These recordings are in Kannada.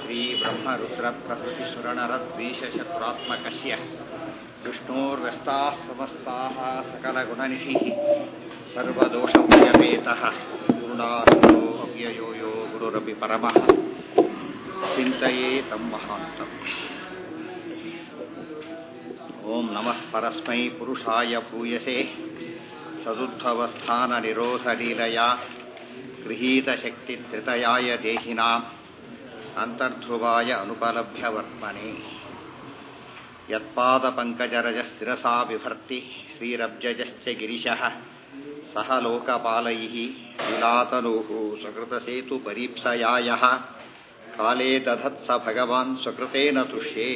श्रीब्रह्मरुद्रप्रभृतिसुरनरद्वीषशत्रुरात्मकस्य विष्णोर्व्यस्ताः समस्ताः सकलगुणनिधिः सर्वदोषभयपेतः पूर्णार्थो अव्ययो यो गुरुरपि परमः चिन्तये तं महान्तम् ॐ नमः परस्मै पुरुषाय भूयसे सदुद्धवस्थाननिरोधलीलया गृहीतशक्तित्रितयाय देहिनाम् अन्तर्ध्रुवाय अनुपलभ्यवर्त्मने यत्पादपङ्कजरजस्थिरसा बिभर्ति श्रीरब्जजश्च गिरिशः सह लोकपालैः लीलातनुः स्वकृतसेतुपरीप्सया यः काले दधत्स भगवान् स्वकृतेन तुष्ये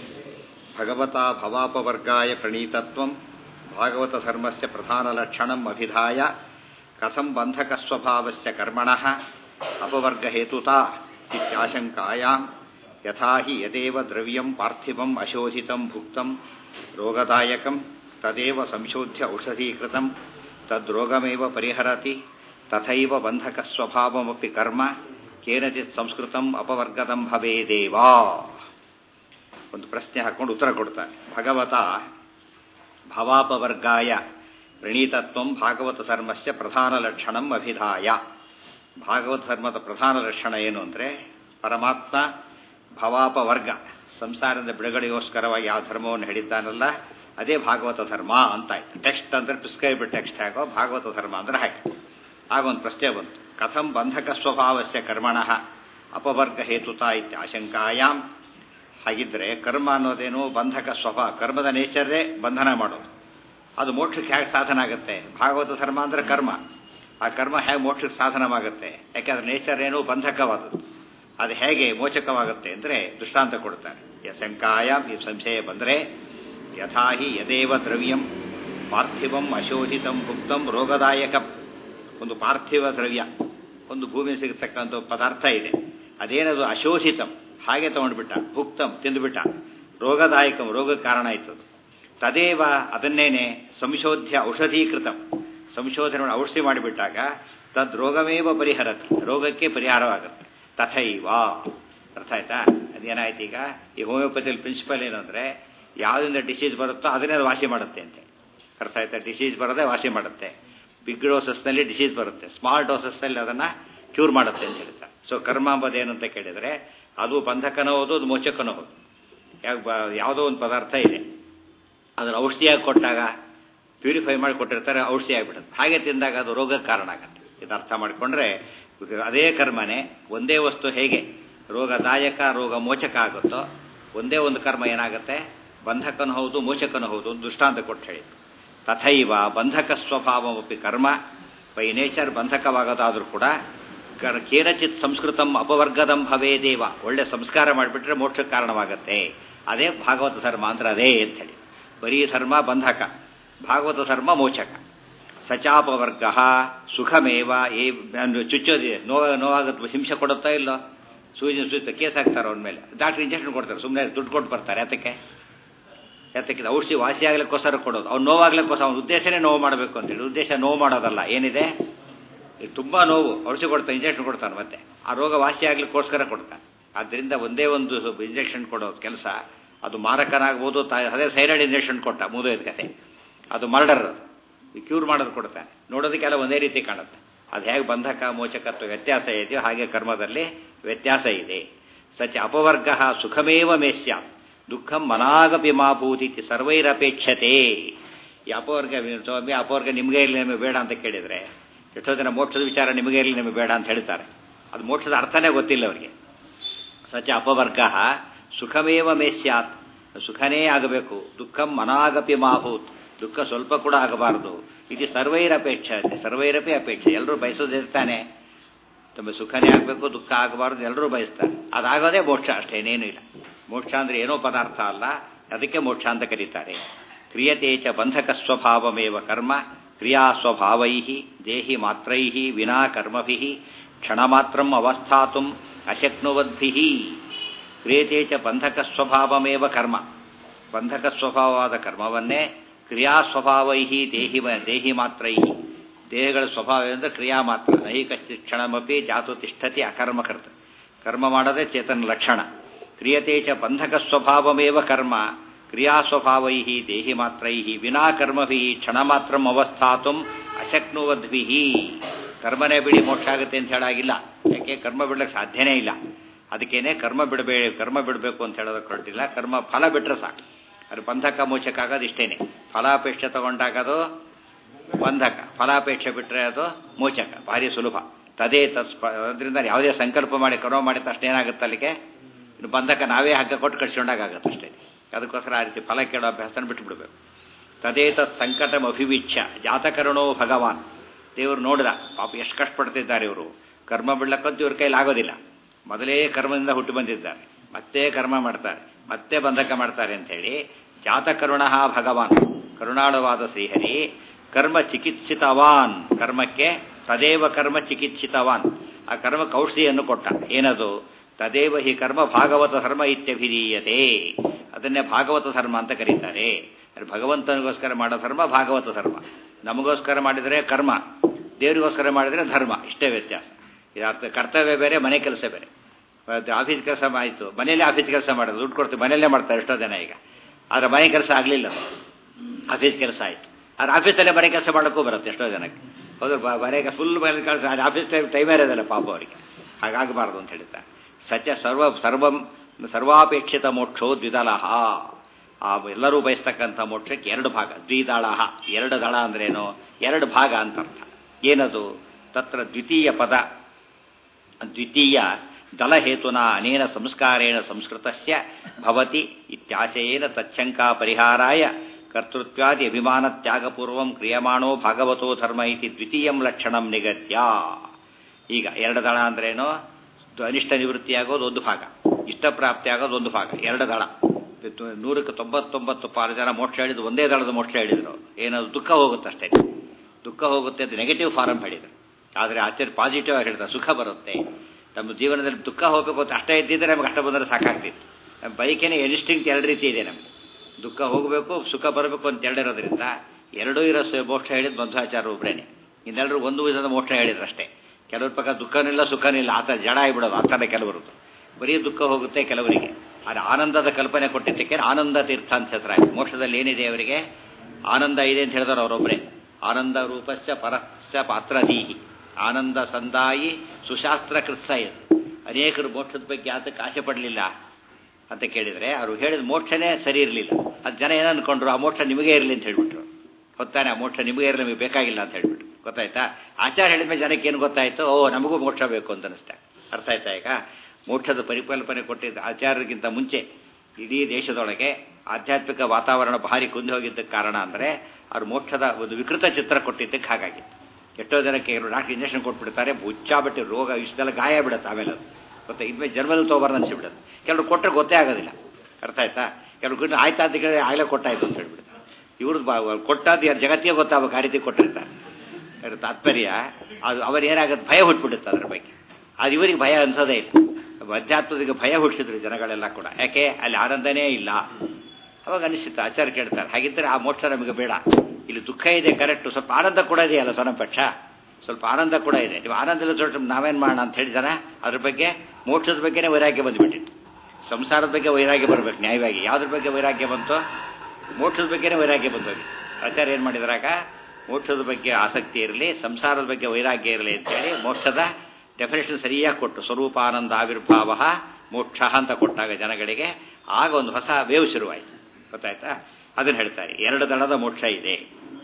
भगवता भवापवर्गाय प्रणीतत्वम् भागवतधर्मस्य प्रधानलक्षणम् अभिधाय कथम् बन्धकस्वभावस्य कर्मणः अपवर्गहेतुता इत्याशङ्कायाम् यथा हि यदेव द्रव्यम् पार्थिवम् अशोधितम् भुक्तम् रोगदायकम् तदेव संशोध्य औषधीकृतम् तद्रोगमेव परिहरति तथैव बन्धकस्वभावमपि कर्म ಕೇನಚಿತ್ ಸಂಸ್ಕೃತಂ ಅಪವರ್ಗದಂ ಭವೇದೇವ ಒಂದು ಪ್ರಶ್ನೆ ಹಾಕೊಂಡು ಉತ್ತರ ಕೊಡ್ತಾನೆ ಭಗವತ ಭವಾಪವರ್ಗಾಯ ಪ್ರಣೀತತ್ವಂ ಭಾಗವತ ಧರ್ಮಸ್ಯ ಪ್ರಧಾನ ಲಕ್ಷಣಂ ಅಭಿಧಾಯ ಭಾಗವತ ಧರ್ಮದ ಪ್ರಧಾನ ಲಕ್ಷಣ ಏನು ಅಂದರೆ ಪರಮಾತ್ಮ ಭವಾಪವರ್ಗ ಸಂಸಾರದ ಬಿಡುಗಡೆಗೋಸ್ಕರವಾಗಿ ಯಾವ ಧರ್ಮವನ್ನು ಹೇಳಿದ್ದಾನಲ್ಲ ಅದೇ ಭಾಗವತ ಧರ್ಮ ಅಂತ ಆಯ್ತು ಟೆಕ್ಸ್ಟ್ ಅಂದ್ರೆ ಪ್ರಿಸ್ಕ್ರೈಬ್ ಟೆಕ್ಸ್ಟ್ ಹಾಕೋ ಭಾಗವತ ಧರ್ಮ ಅಂದ್ರೆ ಹಾಗೆ ಆಗೊಂದು ಪ್ರಶ್ನೆ ಬಂತು ಕಥಂ ಬಂಧಕ ಸ್ವಭಾವಸ್ಯ ಕರ್ಮಣ ಅಪವರ್ಗ ಹೇತುತ ಇತ್ಯ ಆಶಂಕಾಯಾಮ್ ಹಾಗಿದ್ರೆ ಕರ್ಮ ಅನ್ನೋದೇನು ಬಂಧಕ ಸ್ವಭಾವ ಕರ್ಮದ ನೇಚರೇ ಬಂಧನ ಮಾಡೋದು ಅದು ಮೋಕ್ಷಕ್ಕೆ ಹೇಗೆ ಸಾಧನ ಆಗುತ್ತೆ ಭಾಗವತ ಧರ್ಮ ಅಂದ್ರೆ ಕರ್ಮ ಆ ಕರ್ಮ ಹೇಗೆ ಮೋಕ್ಷಕ್ಕೆ ಸಾಧನವಾಗುತ್ತೆ ಯಾಕೆಂದ್ರೆ ನೇಚರ್ ಏನು ಬಂಧಕವಾದದ್ದು ಅದು ಹೇಗೆ ಮೋಚಕವಾಗುತ್ತೆ ಅಂದರೆ ದೃಷ್ಟಾಂತ ಕೊಡ್ತಾರೆ ಶಂಕಾಯಾಮ್ ಈ ಸಂಶಯ ಬಂದರೆ ಯಥಾಹಿ ಯದೇವ ದ್ರವ್ಯಂ ಪಾರ್ಥಿವಂ ಅಶೋಧಿತಂ ಭುಕ್ತಂ ರೋಗದಾಯಕಂ ಒಂದು ಪಾರ್ಥಿವ ದ್ರವ್ಯ ಒಂದು ಭೂಮಿ ಸಿಗತಕ್ಕಂಥ ಪದಾರ್ಥ ಇದೆ ಅದೇನದು ಅಶೋಷಿತಂ ಹಾಗೆ ತಗೊಂಡ್ಬಿಟ್ಟ ಭುಕ್ತಂ ತಿಂದುಬಿಟ್ಟ ರೋಗದಾಯಕಂ ರೋಗಕ್ಕೆ ಕಾರಣ ಆಯ್ತದು ತದೇವ ಅದನ್ನೇನೆ ಸಂಶೋಧ್ಯ ಔಷಧೀಕೃತಂ ಸಂಶೋಧನೆ ಔಷಧಿ ಮಾಡಿಬಿಟ್ಟಾಗ ತದ್ ರೋಗಮೇವ ಪರಿಹರತಿ ರೋಗಕ್ಕೆ ಪರಿಹಾರವಾಗುತ್ತೆ ತಥೈವ ಅರ್ಥ ಆಯ್ತಾ ಅದೇನಾಯ್ತು ಈಗ ಈ ಹೋಮಿಯೋಪತಿಯಲ್ಲಿ ಪ್ರಿನ್ಸಿಪಲ್ ಏನು ಅಂದರೆ ಯಾವುದರಿಂದ ಡಿಸೀಸ್ ಬರುತ್ತೋ ಅದನ್ನೇ ಅದು ವಾಸಿ ಮಾಡುತ್ತೆ ಅಂತೆ ಅರ್ಥ ಆಯ್ತಾ ಡಿಸೀಸ್ ಬರೋದೇ ವಾಸಿ ಮಾಡುತ್ತೆ ಬಿಗ್ ಡೋಸಸ್ನಲ್ಲಿ ಡಿಸೀಸ್ ಬರುತ್ತೆ ಸ್ಮಾಲ್ ಡೋಸಸ್ನಲ್ಲಿ ಅದನ್ನು ಕ್ಯೂರ್ ಮಾಡುತ್ತೆ ಅಂತ ಹೇಳ್ತಾರೆ ಸೊ ಕರ್ಮ ಅಂಬದು ಏನು ಅಂತ ಕೇಳಿದರೆ ಅದು ಬಂಧಕನೋ ಹೌದು ಅದು ಮೋಚಕನೋ ಹೌದು ಯಾಕೆ ಯಾವುದೋ ಒಂದು ಪದಾರ್ಥ ಇದೆ ಅದನ್ನು ಔಷಧಿಯಾಗಿ ಕೊಟ್ಟಾಗ ಪ್ಯೂರಿಫೈ ಮಾಡಿ ಕೊಟ್ಟಿರ್ತಾರೆ ಔಷಧಿ ಆಗಿಬಿಡುತ್ತೆ ಹಾಗೆ ತಿಂದಾಗ ಅದು ರೋಗಕ್ಕೆ ಕಾರಣ ಆಗುತ್ತೆ ಇದು ಅರ್ಥ ಮಾಡಿಕೊಂಡ್ರೆ ಅದೇ ಕರ್ಮನೇ ಒಂದೇ ವಸ್ತು ಹೇಗೆ ರೋಗದಾಯಕ ರೋಗ ಮೋಚಕ ಆಗುತ್ತೋ ಒಂದೇ ಒಂದು ಕರ್ಮ ಏನಾಗುತ್ತೆ ಬಂಧಕನೂ ಹೌದು ಮೋಚಕನೂ ಹೌದು ಒಂದು ದೃಷ್ಟಾಂತ ಕೊಟ್ಟು ಹೇಳಿ ತಥೈವ ಬಂಧಕ ಸ್ವಭಾವಮಪಿ ಕರ್ಮ ಬೈ ನೇಚರ್ ಬಂಧಕವಾಗೋದಾದ್ರೂ ಕೂಡ ಕೇನಚಿತ್ ಸಂಸ್ಕೃತಂ ಅಪವರ್ಗದಂ ಭವೇದೇವ ಒಳ್ಳೆ ಸಂಸ್ಕಾರ ಮಾಡಿಬಿಟ್ರೆ ಮೋಕ್ಷಕ್ಕೆ ಕಾರಣವಾಗುತ್ತೆ ಅದೇ ಭಾಗವತ ಧರ್ಮ ಅಂದ್ರೆ ಅದೇ ಅಂಥೇಳಿ ಬರೀ ಧರ್ಮ ಬಂಧಕ ಭಾಗವತ ಧರ್ಮ ಮೋಚಕ ಸಚಾಪವರ್ಗ ಸುಖಮೇವ ಏ ಚುಚ್ಚೋದಿದೆ ನೋವ ನೋವಾಗುತ್ತೆ ಹಿಂಸೆ ಕೊಡುತ್ತಾ ಇಲ್ಲೋ ಸೂಜಿನ ಸುತ್ತ ಕೇಸ್ ಹಾಕ್ತಾರೆ ಅವನ ಮೇಲೆ ಡಾಕ್ಟರ್ ಇಂಜೆಕ್ಷನ್ ಕೊಡ್ತಾರೆ ಸುಮ್ಮನೆ ದುಡ್ಡು ಕೊಟ್ಟು ಬರ್ತಾರೆ ಯಾತಕ್ಕೆ ಯಾತಕ್ಕೆ ಔಷಧಿ ವಾಸಿ ಆಗ್ಲಿಕ್ಕೋಸ್ಕರ ಕೊಡೋದು ಅವ್ನು ನೋವಾಗ್ಲಿಕ್ಕೋಸ್ಕರ ಅವ್ನ ಉದ್ದೇಶನೇ ನೋವು ಮಾಡಬೇಕು ಅಂತೇಳಿ ಉದ್ದೇಶ ನೋವು ಮಾಡೋದಲ್ಲ ಏನಿದೆ ತುಂಬ ನೋವು ಔಷಧಿ ಕೊಡ್ತಾನೆ ಇಂಜೆಕ್ಷನ್ ಕೊಡ್ತಾನೆ ಮತ್ತೆ ಆ ರೋಗ ವಾಸಿ ಆಗ್ಲಿಕ್ಕೋಸ್ಕರ ಕೊಡ್ತಾನೆ ಆದ್ದರಿಂದ ಒಂದೇ ಒಂದು ಇಂಜೆಕ್ಷನ್ ಕೊಡೋದು ಕೆಲಸ ಅದು ಮಾರಕನಾಗ್ಬೋದು ಅದೇ ಸೈರೈಡ್ ಇಂಜೆಕ್ಷನ್ ಕೊಟ್ಟ ಮುಗಿದೋಯ್ತು ಕತೆ ಅದು ಮರ್ಡರ್ ಅದು ಕ್ಯೂರ್ ಮಾಡೋದು ಕೊಡ್ತಾನೆ ನೋಡೋದಕ್ಕೆಲ್ಲ ಒಂದೇ ರೀತಿ ಕಾಣುತ್ತೆ ಅದು ಹೇಗೆ ಬಂಧಕ ಮೋಚಕತ್ವ ವ್ಯತ್ಯಾಸ ಇದೆಯೋ ಹಾಗೆ ಕರ್ಮದಲ್ಲಿ ವ್ಯತ್ಯಾಸ ಇದೆ ಸಚ ಅಪವರ್ಗ ಸುಖಮೇವ ಮೇಷ್ಯ ದುಃಖಂ ಮನಾಗಪಿ ಮಾಭೂತಿ ಸರ್ವೈರಪೇಕ್ಷತೆ ಈ ಅಪವರ್ಗ ಸ್ವಾಮಿ ಅಪವರ್ಗ ನಿಮಗೆ ಇರಲಿ ನಿಮಗೆ ಬೇಡ ಅಂತ ಕೇಳಿದರೆ ಎಷ್ಟೋ ಜನ ಮೋಕ್ಷದ ವಿಚಾರ ನಿಮಗೆ ಇರಲಿ ನಿಮಗೆ ಬೇಡ ಅಂತ ಹೇಳ್ತಾರೆ ಅದು ಮೋಕ್ಷದ ಅರ್ಥನೇ ಗೊತ್ತಿಲ್ಲ ಅವರಿಗೆ ಸಚ ಅಪವರ್ಗ ಸುಖಮೇವ ಮೇಷ್ಯಾತ್ ಸುಖನೇ ಆಗಬೇಕು ದುಃಖಂ ಮನಾಗಪಿ ಮಾಭೂತ್ ದುಃಖ ಸ್ವಲ್ಪ ಕೂಡ ಆಗಬಾರದು ಇದು ಸರ್ವೈರಪೇಕ್ಷೆ ಸರ್ವೈರಪಿ ಅಪೇಕ್ಷೆ ಎಲ್ಲರೂ ಬಯಸೋದಿರ್ತಾನೆ ತಮ್ಮ ಸುಖನೇ ಆಗಬೇಕು ದುಃಖ ಆಗಬಾರ್ದು ಎಲ್ಲರೂ ಬಯಸ್ತಾರೆ ಅದಾಗೋದೇ ಮೋಕ್ಷ ಅಷ್ಟೇನೇನೂ ಇಲ್ಲ ಮೋಕ್ಷ ಅಂದರೆ ಏನೋ ಪದಾರ್ಥ ಅಲ್ಲ ಅದಕ್ಕೆ ಮೋಕ್ಷ ಅಂತ ಕರೀತಾರೆ ಕ್ರಿಯತೆ ಚ ಬಂಧಕ ಸ್ವಭಾವಮೇವ ಕರ್ಮ ಕ್ರಿಯಾ ಸ್ವಭಾವೈ ದೇಹಿ ಮಾತ್ರೈ ವಿನಾ ಕರ್ಮಭಿ ಕ್ಷಣಮಾತ್ರಂ ಅವಸ್ಥಾತು ಅಶಕ್ನುವದ್ಭಿ ಕ್ರಿಯತೆ ಚ ಬಂಧಕ ಸ್ವಭಾವಮೇವ ಕರ್ಮ ಬಂಧಕ ಸ್ವಭಾವವಾದ ಕರ್ಮವನ್ನೇ ಕ್ರಿಯಾ ಸ್ವಭಾವೈ ದೇಹಿ ದೇಹಿ ಮಾತ್ರೈ ದೇಹಗಳ ಸ್ವಭಾವ ಅಂದರೆ ಕ್ರಿಯಾ ಮಾತ್ರ ನೈಕ ಕ್ಷಣಮಪಿ ಜಾತು ತಿಷ್ಠತಿ ಅಕರ್ಮಕರ್ತ ಕರ್ಮ ಮಾಡೋದೇ ಚೇತನ ಲಕ್ಷಣ ಕ್ರಿಯತೆ ಚ ಬಂಧಕ ಸ್ವಭಾವಮೇವ ಕರ್ಮ ಕ್ರಿಯಾ ಸ್ವಭಾವೈ ದೇಹಿ ಮಾತ್ರೈ ವಿನಾ ಕರ್ಮಭಿ ಕ್ಷಣ ಮಾತ್ರ ಅವಸ್ಥಾತು ಅಶಕ್ನುವದ್ಭಿ ಕರ್ಮನೇ ಬಿಡಿ ಮೋಕ್ಷ ಆಗುತ್ತೆ ಅಂತ ಹೇಳಾಗಿಲ್ಲ ಯಾಕೆ ಕರ್ಮ ಬಿಡ್ಲಿಕ್ಕೆ ಸಾಧ್ಯನೇ ಇಲ್ಲ ಅದಕ್ಕೇನೆ ಕರ್ಮ ಬಿಡಬೇ ಕರ್ಮ ಬಿಡಬೇಕು ಅಂತ ಹೇಳೋದಕ್ಕೆ ಹೊರಟಿಲ್ಲ ಕರ್ಮ ಫಲ ಬಿಟ್ಟರೆ ಸಾಕು ಅದು ಬಂಧಕ ಮೋಚಕ ಆಗೋದು ಇಷ್ಟೇನೆ ಫಲಾಪೇಕ್ಷೆ ತಗೊಂಡಾಗದು ಬಂಧಕ ಫಲಾಪೇಕ್ಷೆ ಬಿಟ್ಟರೆ ಅದು ಮೋಚಕ ಭಾರಿ ಸುಲಭ ತದೇ ತತ್ಸ್ಪ ಅದರಿಂದ ಯಾವುದೇ ಸಂಕಲ್ಪ ಮಾಡಿ ಕರ್ಮ ಮಾಡಿದ ತಕ್ಷಣ ಏನಾಗುತ್ತೆ ಅಲ್ಲಿಗೆ ಇನ್ನು ಬಂಧಕ ನಾವೇ ಹಗ್ಗ ಕೊಟ್ಟು ಕಟ್ಸ್ಕೊಂಡಾಗತ್ತೆ ಅಷ್ಟೇ ಅದಕ್ಕೋಸ್ಕರ ಆ ರೀತಿ ಫಲ ಕೇಳೋ ಅಭ್ಯಾಸನ ಬಿಟ್ಟು ಬಿಡಬೇಕು ತದೇ ತತ್ ಸಂಕಟಂ ಅಭಿವಿಚ್ಛ ಜಾತಕರಣೋ ಭಗವಾನ್ ದೇವರು ನೋಡಿದ ಪಾಪ ಎಷ್ಟು ಕಷ್ಟಪಡ್ತಿದ್ದಾರೆ ಇವರು ಕರ್ಮ ಬಿಡ್ಲಕ್ಕಂತೂ ಇವ್ರ ಕೈಲಿ ಆಗೋದಿಲ್ಲ ಮೊದಲೇ ಕರ್ಮದಿಂದ ಹುಟ್ಟು ಬಂದಿದ್ದಾರೆ ಮತ್ತೆ ಕರ್ಮ ಮಾಡ್ತಾರೆ ಮತ್ತೆ ಬಂಧಕ ಮಾಡ್ತಾರೆ ಅಂಥೇಳಿ ಜಾತಕರುಣ ಭಗವಾನ್ ಕರುಣಾಳುವಾದ ಶ್ರೀಹರಿ ಕರ್ಮ ಚಿಕಿತ್ಸಿತವಾನ್ ಕರ್ಮಕ್ಕೆ ತದೇವ ಕರ್ಮ ಚಿಕಿತ್ಸಿತವಾನ್ ಆ ಕರ್ಮಕ್ಕೆ ಔಷಧಿಯನ್ನು ಕೊಟ್ಟ ಏನದು ತದೇವ ಹಿ ಕರ್ಮ ಭಾಗವತ ಧರ್ಮ ಇತ್ಯಭಿಧೀಯತೆ ಅದನ್ನೇ ಭಾಗವತ ಧರ್ಮ ಅಂತ ಕರೀತಾರೆ ಭಗವಂತನಿಗೋಸ್ಕರ ಮಾಡೋ ಧರ್ಮ ಭಾಗವತ ಧರ್ಮ ನಮಗೋಸ್ಕರ ಮಾಡಿದರೆ ಕರ್ಮ ದೇವರಿಗೋಸ್ಕರ ಮಾಡಿದರೆ ಧರ್ಮ ಇಷ್ಟೇ ವ್ಯತ್ಯಾಸ ಇದರ್ಥ ಕರ್ತವ್ಯ ಬೇರೆ ಮನೆ ಕೆಲಸ ಬೇರೆ ಆಫೀಸ್ ಕೆಲಸ ಆಯಿತು ಮನೇಲಿ ಆಫೀಸ್ ಕೆಲಸ ಮಾಡೋದು ದುಡ್ಡು ಕೊಡ್ತೀವಿ ಮನೆಯಲ್ಲೇ ಮಾಡ್ತಾರೆ ಎಷ್ಟೋ ಜನ ಈಗ ಆದರೆ ಮನೆ ಕೆಲಸ ಆಗಲಿಲ್ಲ ಆಫೀಸ್ ಕೆಲಸ ಆಯಿತು ಆದ್ರೆ ಆಫೀಸಲ್ಲೇ ಮನೆ ಕೆಲಸ ಮಾಡೋಕ್ಕೂ ಬರುತ್ತೆ ಎಷ್ಟೋ ಜನಕ್ಕೆ ಹೌದು ಮನೆಗೆ ಫುಲ್ ಮನೆ ಕೆಲಸ ಆಫೀಸ್ ಟೈಮ್ ಟೈಮೇ ಇರೋದಿಲ್ಲ ಪಾಪ ಅವರಿಗೆ ಹಾಗಾಗಬಾರ್ದು ಅಂತ ಹೇಳ್ತಾರೆ ಸಚ ಸರ್ವ ಸರ್ವಂ ಸರ್ವಾಪೇಕ್ಷಿತ ಮೋಕ್ಷೋ ದ್ವಿದಳಃ ಆ ಎಲ್ಲರೂ ಬಯಸ್ತಕ್ಕಂಥ ಮೋಕ್ಷಕ್ಕೆ ಎರಡು ಭಾಗ ದ್ವಿದಳ ಎರಡು ದಳ ಅಂದ್ರೇನು ಎರಡು ಭಾಗ ಅಂತ ಅರ್ಥ ಏನದು ತತ್ರ ದ್ವಿತೀಯ ಪದ ದ್ವಿತೀಯ ದಲಹೇತುನ ಅನೇನ ಸಂಸ್ಕಾರೇಣ ಸಂಸ್ಕೃತಸ್ಯ ಭವತಿ ಇತ್ಯಾಶಯೇನ ತಚ್ಚಂಕಾ ಪರಿಹಾರಾಯ ಕರ್ತೃತ್ವಾದಿ ಅಭಿಮಾನ ತ್ಯಾಗಪೂರ್ವಂ ಕ್ರಿಯಮಾಣೋ ಭಾಗವತೋ ಧರ್ಮ ಇತಿ ದ್ವಿತೀಯಂ ಲಕ್ಷಣಂ ನಿಗತ್ಯ ಈಗ ಎರಡು ದಳ ಅಂದ್ರೇನು ಅನಿಷ್ಟ ನಿವೃತ್ತಿಯಾಗೋದು ಒಂದು ಭಾಗ ಇಷ್ಟ ಪ್ರಾಪ್ತಿ ಆಗೋದು ಒಂದು ಭಾಗ ಎರಡು ದಳ ನೂರಕ್ಕೆ ತೊಂಬತ್ತೊಂಬತ್ತು ಪಾರು ಜನ ಮೋಕ್ಷ ಹೇಳಿದ್ರು ಒಂದೇ ದಳದ ಮೋಕ್ಷ ಹೇಳಿದ್ರು ಏನದು ದುಃಖ ಹೋಗುತ್ತೆ ಅಷ್ಟೇ ದುಃಖ ಹೋಗುತ್ತೆ ಅಂತ ನೆಗೆಟಿವ್ ಫಾರಮ್ ಹೇಳಿದರು ಆದರೆ ಆಚಾರ್ಯ ಪಾಸಿಟಿವ್ ಆಗಿ ಹೇಳ್ತಾರೆ ಸುಖ ಬರುತ್ತೆ ನಮ್ಮ ಜೀವನದಲ್ಲಿ ದುಃಖ ಹೋಗಬೇಕು ಅಂತ ಅಷ್ಟೇ ಇದ್ದಿದ್ರೆ ನಮ್ಗೆ ಅಷ್ಟ ಬಂದರೆ ಸಾಕಾಗ್ತಿತ್ತು ನಮ್ಮ ಬೈಕೇನೆ ಎನಿಸ್ಟಿಂಕ್ಟ್ ಎರಡು ರೀತಿ ಇದೆ ನಮಗೆ ದುಃಖ ಹೋಗಬೇಕು ಸುಖ ಬರಬೇಕು ಅಂತ ಎರಡಿರೋದ್ರಿಂದ ಎರಡೂ ಇರೋ ಮೋಕ್ಷ ಹೇಳಿದ ಮಧ್ವಾಚಾರ ಒಬ್ಬರೇನೆ ಇನ್ನೆಲ್ಲರೂ ಒಂದು ವಿಧದ ಮೋಕ್ಷ ಹೇಳಿದ್ರು ಅಷ್ಟೇ ಕೆಲವ್ರ ಪಕ್ಕ ದುಃಖನಿಲ್ಲ ಸುಖನಿಲ್ಲ ಆತ ಜಡ ಆಗಿಬಿಡೋದು ಆ ಥರ ಕೆಲವರದ್ದು ಬರೀ ದುಃಖ ಹೋಗುತ್ತೆ ಕೆಲವರಿಗೆ ಆದರೆ ಆನಂದದ ಕಲ್ಪನೆ ಕೊಟ್ಟಿದ್ದಕ್ಕೆ ಆನಂದ ತೀರ್ಥ ಅಂತ ಹೆಸರಾಗಿ ಮೋಕ್ಷದಲ್ಲಿ ಏನಿದೆ ಅವರಿಗೆ ಆನಂದ ಇದೆ ಅಂತ ಹೇಳಿದವರು ಅವರೊಬ್ಬರೇ ಆನಂದ ರೂಪಸ್ಯ ಪರಸ್ಯ ಪಾತ್ರದೀಹಿ ಆನಂದ ಸಂದಾಯಿ ಸುಶಾಸ್ತ್ರ ಕೃತ್ಸಯದು ಅನೇಕರು ಮೋಕ್ಷದ ಬಗ್ಗೆ ಯಾತಕ್ಕೆ ಆಸೆ ಪಡಲಿಲ್ಲ ಅಂತ ಕೇಳಿದರೆ ಅವರು ಹೇಳಿದ ಮೋಕ್ಷನೇ ಸರಿ ಇರಲಿಲ್ಲ ಅದು ಜನ ಏನು ಅಂದ್ಕೊಂಡ್ರು ಆ ಮೋಕ್ಷ ನಿಮಗೆ ಇರಲಿ ಅಂತ ಹೇಳ್ಬಿಟ್ರು ಹೊತ್ತಾನೆ ಆ ಮೋಕ್ಷ ನಿಮಗೆ ಇರಲಿ ನಿಮಗೆ ಬೇಕಾಗಿಲ್ಲ ಅಂತ ಹೇಳ್ಬಿಟ್ರು ಗೊತ್ತಾಯ್ತಾ ಆಚಾರ ಹೇಳಿದ್ಮೇಲೆ ಜನಕ್ಕೆ ಏನು ಗೊತ್ತಾಯ್ತು ಓ ನಮಗೂ ಮೋಕ್ಷ ಬೇಕು ಅಂತ ಅನಿಸ್ತಾ ಅರ್ಥ ಆಯ್ತಾ ಈಗ ಮೋಕ್ಷದ ಪರಿಕಲ್ಪನೆ ಕೊಟ್ಟಿದ್ದ ಆಚಾರ್ಯರಿಗಿಂತ ಮುಂಚೆ ಇಡೀ ದೇಶದೊಳಗೆ ಆಧ್ಯಾತ್ಮಿಕ ವಾತಾವರಣ ಭಾರಿ ಕುಂದಿ ಹೋಗಿದ್ದಕ್ಕೆ ಕಾರಣ ಅಂದರೆ ಅವ್ರು ಮೋಕ್ಷದ ಒಂದು ವಿಕೃತ ಚಿತ್ರ ಕೊಟ್ಟಿದ್ದಕ್ಕೆ ಹಾಗಾಗಿತ್ತು ಎಷ್ಟೋ ಜನಕ್ಕೆ ಡಾಕ್ಟರ್ ಇಂಜೆಕ್ಷನ್ ಕೊಟ್ಬಿಡ್ತಾರೆ ಹುಚ್ಚಾಬಟ್ಟಿ ರೋಗ ಇಷ್ಟೆಲ್ಲ ಗಾಯ ಬಿಡುತ್ತೆ ಆಮೇಲೆ ಅದು ಗೊತ್ತಾ ಇದ್ಮೇಲೆ ಜನ್ಮದಲ್ಲಿ ತೊಗೊಬಾರ್ದು ಅನ್ಸಿಬಿಡುತ್ತೆ ಕೆಲವರು ಕೊಟ್ಟರೆ ಗೊತ್ತೇ ಆಗೋದಿಲ್ಲ ಅರ್ಥ ಆಯ್ತಾ ಕೆಲವು ಆಯ್ತಾ ಅಂತ ಕೇಳಿ ಆಗಲೇ ಕೊಟ್ಟಾಯ್ತು ಅಂತ ಹೇಳ್ಬಿಡ್ತಾರೆ ಇವ್ರದ್ದು ಕೊಟ್ಟಾದ ಜಗತ್ತಿಗೆ ಗೊತ್ತಾಗಬೇಕು ಆ ರೀತಿ ಕೊಟ್ಟಿರ್ತಾರೆ ಅದ್ರ ತಾತ್ಪರ್ಯ ಅದು ಅವರು ಏನಾಗುತ್ತೆ ಭಯ ಹುಟ್ಬಿಡುತ್ತೆ ಅದ್ರ ಬಗ್ಗೆ ಅದು ಇವರಿಗೆ ಭಯ ಅನ್ಸೋದೇ ಇಲ್ಲ ಅಧ್ಯಾತ್ಮದಿಗೆ ಭಯ ಹುಟ್ಟಿಸಿದ್ರು ಜನಗಳೆಲ್ಲ ಕೂಡ ಯಾಕೆ ಅಲ್ಲಿ ಆನಂದನೇ ಇಲ್ಲ ಅವಾಗ ಅನಿಸುತ್ತೆ ಆಚಾರ ಕೇಳ್ತಾರೆ ಹಾಗಿದ್ದರೆ ಆ ಮೋಕ್ಷ ನಮಗೆ ಬೇಡ ಇಲ್ಲಿ ದುಃಖ ಇದೆ ಕರೆಕ್ಟು ಸ್ವಲ್ಪ ಆನಂದ ಕೂಡ ಇದೆಯಲ್ಲ ಸೊನಪಕ್ಷ ಸ್ವಲ್ಪ ಆನಂದ ಕೂಡ ಇದೆ ನೀವು ಆನಂದದ ದೊಡ್ಡ ನಾವೇನು ಮಾಡೋಣ ಅಂತ ಹೇಳಿದಾರ ಅದ್ರ ಬಗ್ಗೆ ಮೋಕ್ಷದ ಬಗ್ಗೆನೇ ವೈರಾಗ್ಯ ಬಂದುಬಿಟ್ಟಿತ್ತು ಸಂಸಾರದ ಬಗ್ಗೆ ವೈರಾಗ್ಯ ಬರಬೇಕು ನ್ಯಾಯವಾಗಿ ಯಾವುದ್ರ ಬಗ್ಗೆ ವೈರಾಗ್ಯ ಬಂತು ಮೋಕ್ಷದ ಬಗ್ಗೆನೇ ವೈರಾಗ್ಯ ಬಂದೋಗಿ ಆಚಾರ್ಯ ಏನು ಮಾಡಿದ್ರಾಗ ಮೋಕ್ಷದ ಬಗ್ಗೆ ಆಸಕ್ತಿ ಇರಲಿ ಸಂಸಾರದ ಬಗ್ಗೆ ವೈರಾಗ್ಯ ಇರಲಿ ಅಂತೇಳಿ ಮೋಕ್ಷದ ಡೆಫಿನೇಷನ್ ಸರಿಯಾಗಿ ಕೊಟ್ಟು ಸ್ವರೂಪಾನಂದ ಆವಿರ್ಭಾವ ಮೋಕ್ಷ ಅಂತ ಕೊಟ್ಟಾಗ ಜನಗಳಿಗೆ ಆಗ ಒಂದು ಹೊಸ ವೇವ್ ಶುರುವಾಯಿತು ಗೊತ್ತಾಯ್ತಾ ಅದನ್ನು ಹೇಳ್ತಾರೆ ಎರಡು ದಳದ ಮೋಕ್ಷ ಇದೆ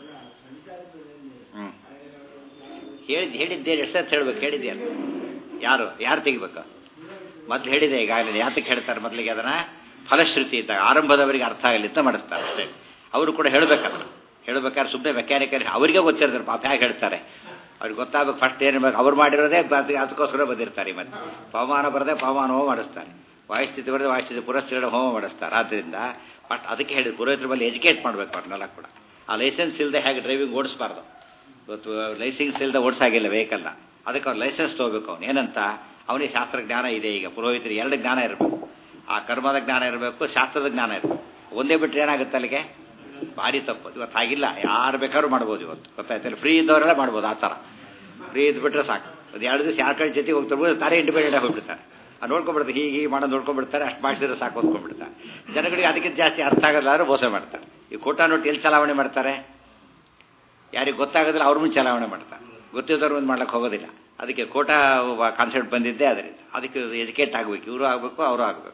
ಹ್ಞೂ ಹೇಳಿದ್ ಹೇಳಿದ್ದೆ ಎಷ್ಟು ಹೇಳ್ಬೇಕು ಹೇಳಿದ್ಯಲ್ಲ ಯಾರು ಯಾರು ತೆಗಿಬೇಕು ಮೊದಲು ಹೇಳಿದೆ ಈಗಾಗಲೇ ಯಾತಕ್ಕೆ ಹೇಳ್ತಾರೆ ಮೊದಲಿಗೆ ಅದನ್ನು ಫಲಶ್ರುತಿ ಇದ್ದಾಗ ಆರಂಭದವರಿಗೆ ಅರ್ಥ ಆಗಲಿ ಅಂತ ಮಾಡಿಸ್ತಾರೆ ಅಷ್ಟೇ ಅವರು ಕೂಡ ಹೇಳಬೇಕಲ್ಲ ಹೇಳ್ಬೇಕಾದ್ರೆ ಸುಮ್ಮನೆ ಮೆಕ್ಯಾನಿಕಲ್ ಅವರಿಗೆ ಗೊತ್ತಿರ್ತಾರೆ ಪಾಪ ಹೇಗೆ ಹೇಳ್ತಾರೆ ಅವ್ರಿಗೆ ಗೊತ್ತಾಗಬೇಕು ಫಸ್ಟ್ ಏನು ಬೇಕು ಅವ್ರು ಮಾಡಿರೋದೇ ಅದಕ್ಕೋಸ್ಕರ ಬಂದಿರ್ತಾರೆ ಮತ್ತೆ ಪವಮಾನ ಬರದೆ ಪವಮಾನ ಹೋಮ ಮಾಡಿಸ್ತಾರೆ ವಾಯುಸ್ಥಿತಿ ಬರದೆ ವಾಯುಸ್ಥಿತಿ ಪುರಸ್ಥಿತಿ ಹೋಮ ಮಾಡಿಸ್ತಾರೆ ಆದ್ದರಿಂದ ಬಟ್ ಅದಕ್ಕೆ ಹೇಳಿ ಪುರೋಹಿತರ ಮೇಲೆ ಎಜುಕೇಟ್ ಮಾಡಬೇಕು ಅವ್ರನ್ನೆಲ್ಲ ಕೂಡ ಆ ಲೈಸೆನ್ಸ್ ಇಲ್ಲದೆ ಹೇಗೆ ಡ್ರೈವಿಂಗ್ ಓಡಿಸ್ಬಾರ್ದು ಇವತ್ತು ಲೈಸೆನ್ಸ್ ಇಲ್ಲದೆ ಓಡಿಸಾಗಿಲ್ಲ ವೆಹಿಕಲ್ನ ಅದಕ್ಕೆ ಅವ್ನು ಲೈಸೆನ್ಸ್ ತೊಗೋಬೇಕು ಅವ್ನು ಏನಂತ ಅವನಿಗೆ ಶಾಸ್ತ್ರ ಜ್ಞಾನ ಇದೆ ಈಗ ಪುರೋಹಿತರಿಗೆ ಎರಡು ಜ್ಞಾನ ಇರಬೇಕು ಆ ಕರ್ಮದ ಜ್ಞಾನ ಇರಬೇಕು ಶಾಸ್ತ್ರದ ಜ್ಞಾನ ಇರಬೇಕು ಒಂದೇ ಬಿಟ್ಟರೆ ಏನಾಗುತ್ತೆ ಅಲ್ಲಿಗೆ ಭಾರಿ ತಪ್ಪು ಇವತ್ತು ಹಾಗಿಲ್ಲ ಯಾರು ಬೇಕಾದ್ರೂ ಮಾಡ್ಬೋದು ಇವತ್ತು ಗೊತ್ತಾಯ್ತಲ್ಲ ಫ್ರೀ ಇದ್ದವರೆಲ್ಲ ಮಾಡ್ಬೋದು ಆ ಥರ ಫ್ರೀ ಇದ್ಬಿಟ್ರೆ ಸಾಕು ಅದು ಎರಡು ದಿವಸ ಯಾರ ಕಡೆ ಜೊತೆಗೆ ಹೋಗ್ತಾರೆ ತಾನೇ ಇಂಡಿಪೆಂಡೆಂಟ್ ಆಗಿ ಹೋಗ್ಬಿಡ್ತಾರೆ ಅದು ನೋಡ್ಕೊಂಡ್ಬಿಡ್ತಾರೆ ಹೀಗೆ ಹೀಗೆ ಮಾಡೋದು ನೋಡ್ಕೊಂಡ್ಬಿಡ್ತಾರೆ ಅಷ್ಟು ಮಾಡಿಸಿದ್ರೆ ಸಾಕು ಓದ್ಕೊಂಡ್ಬಿಡ್ತಾರೆ ಜನಗಳಿಗೆ ಅದಕ್ಕಿಂತ ಜಾಸ್ತಿ ಅರ್ಥ ಆಗೋದಾದ್ರೆ ಮೋಸ ಮಾಡ್ತಾರೆ ಈ ಕೋಟಾ ನೋಟ್ ಎಲ್ಲಿ ಚಲಾವಣೆ ಮಾಡ್ತಾರೆ ಯಾರಿಗೆ ಗೊತ್ತಾಗೋದಿಲ್ಲ ಅವ್ರ ಮುಂದೆ ಚಲಾವಣೆ ಮಾಡ್ತಾರೆ ಗೊತ್ತಿದ್ದವ್ರ ಮುಂದೆ ಮಾಡ್ಲಿಕ್ಕೆ ಹೋಗೋದಿಲ್ಲ ಅದಕ್ಕೆ ಕೋಟಾ ಕಾನ್ಸೆಪ್ಟ್ ಬಂದಿದ್ದೇ ಅದರಿಂದ ಅದಕ್ಕೆ ಎಜುಕೇಟ್ ಆಗಬೇಕು ಇವರು ಆಗಬೇಕು ಅವರು ಆಗಬೇಕು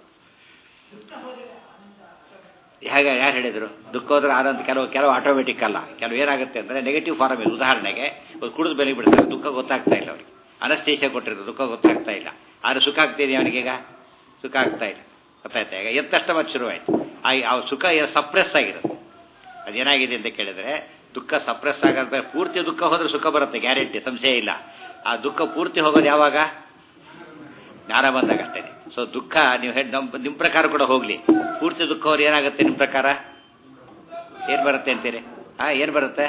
ಹೇಗೆ ಯಾರು ಹೇಳಿದರು ದುಃಖ ಹೋದ್ರೆ ಆನಂದ ಕೆಲವು ಕೆಲವು ಆಟೋಮೆಟಿಕ್ ಅಲ್ಲ ಕೆಲವು ಏನಾಗುತ್ತೆ ಅಂದರೆ ನೆಗೆಟಿವ್ ಫಾರಮ್ ಇದೆ ಉದಾಹರಣೆಗೆ ಒಂದು ಕುಡಿದು ಬೆಲೆ ಬಿಡ್ತಾರೆ ದುಃಖ ಗೊತ್ತಾಗ್ತಾ ಇಲ್ಲ ಅವ್ರಿಗೆ ಅನಸ್ತೇಷ ಕೊಟ್ಟಿರೋದು ದುಃಖ ಗೊತ್ತಾಗ್ತಾ ಇಲ್ಲ ಆದರೆ ಸುಖ ಆಗ್ತಿದೆ ಅವನಿಗೀಗ ಸುಖ ಆಗ್ತಾ ಇಲ್ಲ ಗೊತ್ತಾಯ್ತಾ ಈಗ ಎತ್ತಷ್ಟ ಮತ್ತೆ ಶುರುವಾಯಿತು ಆ ಆ ಸುಖ ಸಪ್ರೆಸ್ ಆಗಿರುತ್ತೆ ಅದೇನಾಗಿದೆ ಅಂತ ಕೇಳಿದ್ರೆ ದುಃಖ ಸಪ್ರೆಸ್ ಆಗೋದ್ರೆ ಪೂರ್ತಿ ದುಃಖ ಹೋದ್ರೆ ಸುಖ ಬರುತ್ತೆ ಗ್ಯಾರಂಟಿ ಸಂಶಯ ಇಲ್ಲ ಆ ದುಃಖ ಪೂರ್ತಿ ಹೋಗೋದು ಯಾವಾಗ ಜ್ಞಾನ ಬಂದಾಗ ಅಷ್ಟೇ ಸೊ ದುಃಖ ನೀವು ಹೇಳಿ ನಮ್ಮ ನಿಮ್ಮ ಪ್ರಕಾರ ಕೂಡ ಹೋಗಲಿ ಪೂರ್ತಿ ದುಃಖ ಅವ್ರು ಏನಾಗುತ್ತೆ ನಿಮ್ಮ ಪ್ರಕಾರ ಏನು ಬರುತ್ತೆ ಅಂತೀರಿ ಹಾಂ ಏನು ಬರುತ್ತೆ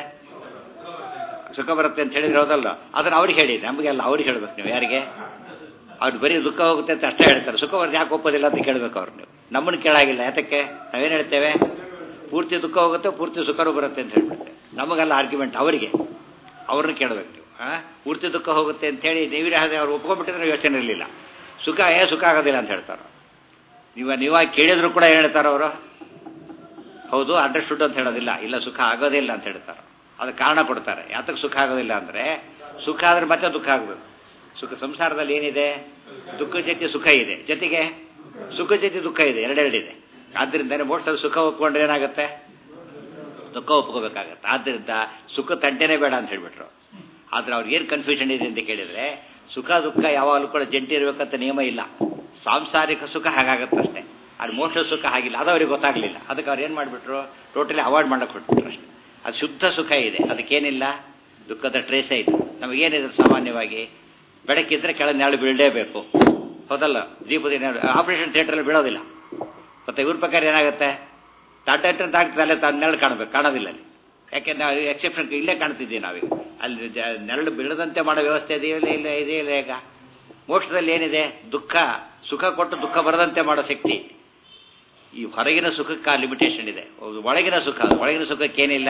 ಸುಖ ಬರುತ್ತೆ ಅಂತ ಹೇಳಿದ್ರೆ ಹೌದಲ್ಲ ಅದನ್ನು ಅವ್ರಿಗೆ ಹೇಳಿ ನಮಗೆಲ್ಲ ಅವ್ರಿಗೆ ಹೇಳ್ಬೇಕು ನೀವು ಯಾರಿಗೆ ಅವ್ರು ಬರೀ ದುಃಖ ಹೋಗುತ್ತೆ ಅಂತ ಅಷ್ಟೇ ಹೇಳ್ತಾರೆ ಸುಖ ಬರುತ್ತೆ ಯಾಕೆ ಒಪ್ಪೋದಿಲ್ಲ ಅಂತ ಕೇಳಬೇಕು ಅವ್ರು ನೀವು ನಮ್ಮನ್ನು ಕೇಳಾಗಿಲ್ಲ ಯಾತಕ್ಕೆ ನಾವೇನು ಹೇಳ್ತೇವೆ ಪೂರ್ತಿ ದುಃಖ ಹೋಗುತ್ತೆ ಪೂರ್ತಿ ಸುಖನೂ ಬರುತ್ತೆ ಅಂತ ಹೇಳ್ಬಿಡ್ತೇವೆ ನಮಗೆಲ್ಲ ಆರ್ಗ್ಯುಮೆಂಟ್ ಅವರಿಗೆ ಅವ್ರನ್ನ ಕೇಳಬೇಕು ನೀವು ಹಾಂ ಪೂರ್ತಿ ದುಃಖ ಹೋಗುತ್ತೆ ಅಂತೇಳಿ ನೀವೇ ಹಾಗೆ ಅವ್ರು ಒಪ್ಕೊಂಡ್ಬಿಟ್ಟಿದ್ರೆ ಯೋಚನೆ ಇರಲಿಲ್ಲ ಸುಖ ಏ ಸುಖ ಆಗೋದಿಲ್ಲ ಅಂತ ಹೇಳ್ತಾರೆ ನೀವು ನೀವಾಗಿ ಕೇಳಿದ್ರು ಕೂಡ ಏನು ಹೇಳ್ತಾರೆ ಅವರು ಹೌದು ಅಂಡರ್ಸ್ಟುಡ್ ಅಂತ ಹೇಳೋದಿಲ್ಲ ಇಲ್ಲ ಸುಖ ಆಗೋದಿಲ್ಲ ಅಂತ ಹೇಳ್ತಾರೆ ಅದಕ್ಕೆ ಕಾರಣ ಕೊಡ್ತಾರೆ ಯಾತಕ್ಕೆ ಸುಖ ಆಗೋದಿಲ್ಲ ಅಂದರೆ ಸುಖ ಆದರೆ ಮತ್ತೆ ದುಃಖ ಆಗಬೇಕು ಸುಖ ಸಂಸಾರದಲ್ಲಿ ಏನಿದೆ ದುಃಖ ಜೊತೆ ಸುಖ ಇದೆ ಜೊತೆಗೆ ಸುಖ ಜೊತೆ ದುಃಖ ಇದೆ ಎರಡೆರಡಿದೆ ಆದ್ದರಿಂದ ಮೋಕ್ಷದ ಸುಖ ಒಪ್ಕೊಂಡ್ರೆ ಏನಾಗುತ್ತೆ ದುಃಖ ಒಪ್ಕೋಬೇಕಾಗತ್ತೆ ಆದ್ದರಿಂದ ಸುಖ ತಂಟೆನೇ ಬೇಡ ಅಂತ ಹೇಳ್ಬಿಟ್ರು ಆದ್ರೆ ಅವ್ರಿಗೆ ಏನು ಕನ್ಫ್ಯೂಷನ್ ಇದೆ ಅಂತ ಕೇಳಿದ್ರೆ ಸುಖ ದುಃಖ ಯಾವಾಗಲೂ ಕೂಡ ಜಂಟಿ ಇರಬೇಕಂತ ನಿಯಮ ಇಲ್ಲ ಸಾಂಸಾರಿಕ ಸುಖ ಹಾಗಾಗತ್ತೆ ಅಷ್ಟೇ ಅದು ಮೋಕ್ಷ ಸುಖ ಹಾಗಿಲ್ಲ ಅದು ಅವ್ರಿಗೆ ಗೊತ್ತಾಗಲಿಲ್ಲ ಅದಕ್ಕೆ ಅವ್ರು ಏನು ಮಾಡಿಬಿಟ್ರು ಟೋಟಲಿ ಅವಾಯ್ಡ್ ಮಾಡಕ್ಕೆ ಹೊಟ್ಬಿಟ್ರು ಅಷ್ಟೇ ಅದು ಶುದ್ಧ ಸುಖ ಇದೆ ಅದಕ್ಕೇನಿಲ್ಲ ದುಃಖದ ಟ್ರೇಸೇ ಇದೆ ನಮಗೇನಿದೆ ಸಾಮಾನ್ಯವಾಗಿ ಬೆಳಕಿದ್ರೆ ಕೆಳಗೆ ನೆರಳು ಬೀಳಲೇಬೇಕು ಹೌದಲ್ಲ ದೀಪದ ಆಪರೇಷನ್ ಥಿಯೇಟ್ರಲ್ಲಿ ಬೀಳೋದಿಲ್ಲ ಮತ್ತೆ ಇವ್ರ ಪ್ರಕಾರ ಏನಾಗುತ್ತೆ ಟಾಟಾ ಡಾಕ್ಟರ್ ಅಲ್ಲೇ ತಾನು ನೆರಳು ಕಾಣಬೇಕು ಕಾಣೋದಿಲ್ಲ ಅಲ್ಲಿ ಯಾಕೆಂದ್ರೆ ನಾವು ಎಕ್ಸೆಪ್ಷನ್ ಇಲ್ಲೇ ಕಾಣ್ತಿದ್ದೀವಿ ನಾವೀಗ ಅಲ್ಲಿ ಜ- ನೆರಳು ಬೀಳದಂತೆ ಮಾಡೋ ವ್ಯವಸ್ಥೆ ಇದೆಯಲ್ಲ ಇಲ್ಲ ಇದೆ ಇಲ್ಲ ಈಗ ಮೋಕ್ಷದಲ್ಲಿ ಏನಿದೆ ದುಃಖ ಸುಖ ಕೊಟ್ಟು ದುಃಖ ಬರದಂತೆ ಮಾಡೋ ಶಕ್ತಿ ಈ ಹೊರಗಿನ ಸುಖಕ್ಕೆ ಆ ಲಿಮಿಟೇಷನ್ ಇದೆ ಒಳಗಿನ ಸುಖ ಒಳಗಿನ ಸುಖಕ್ಕೆ ಏನಿಲ್ಲ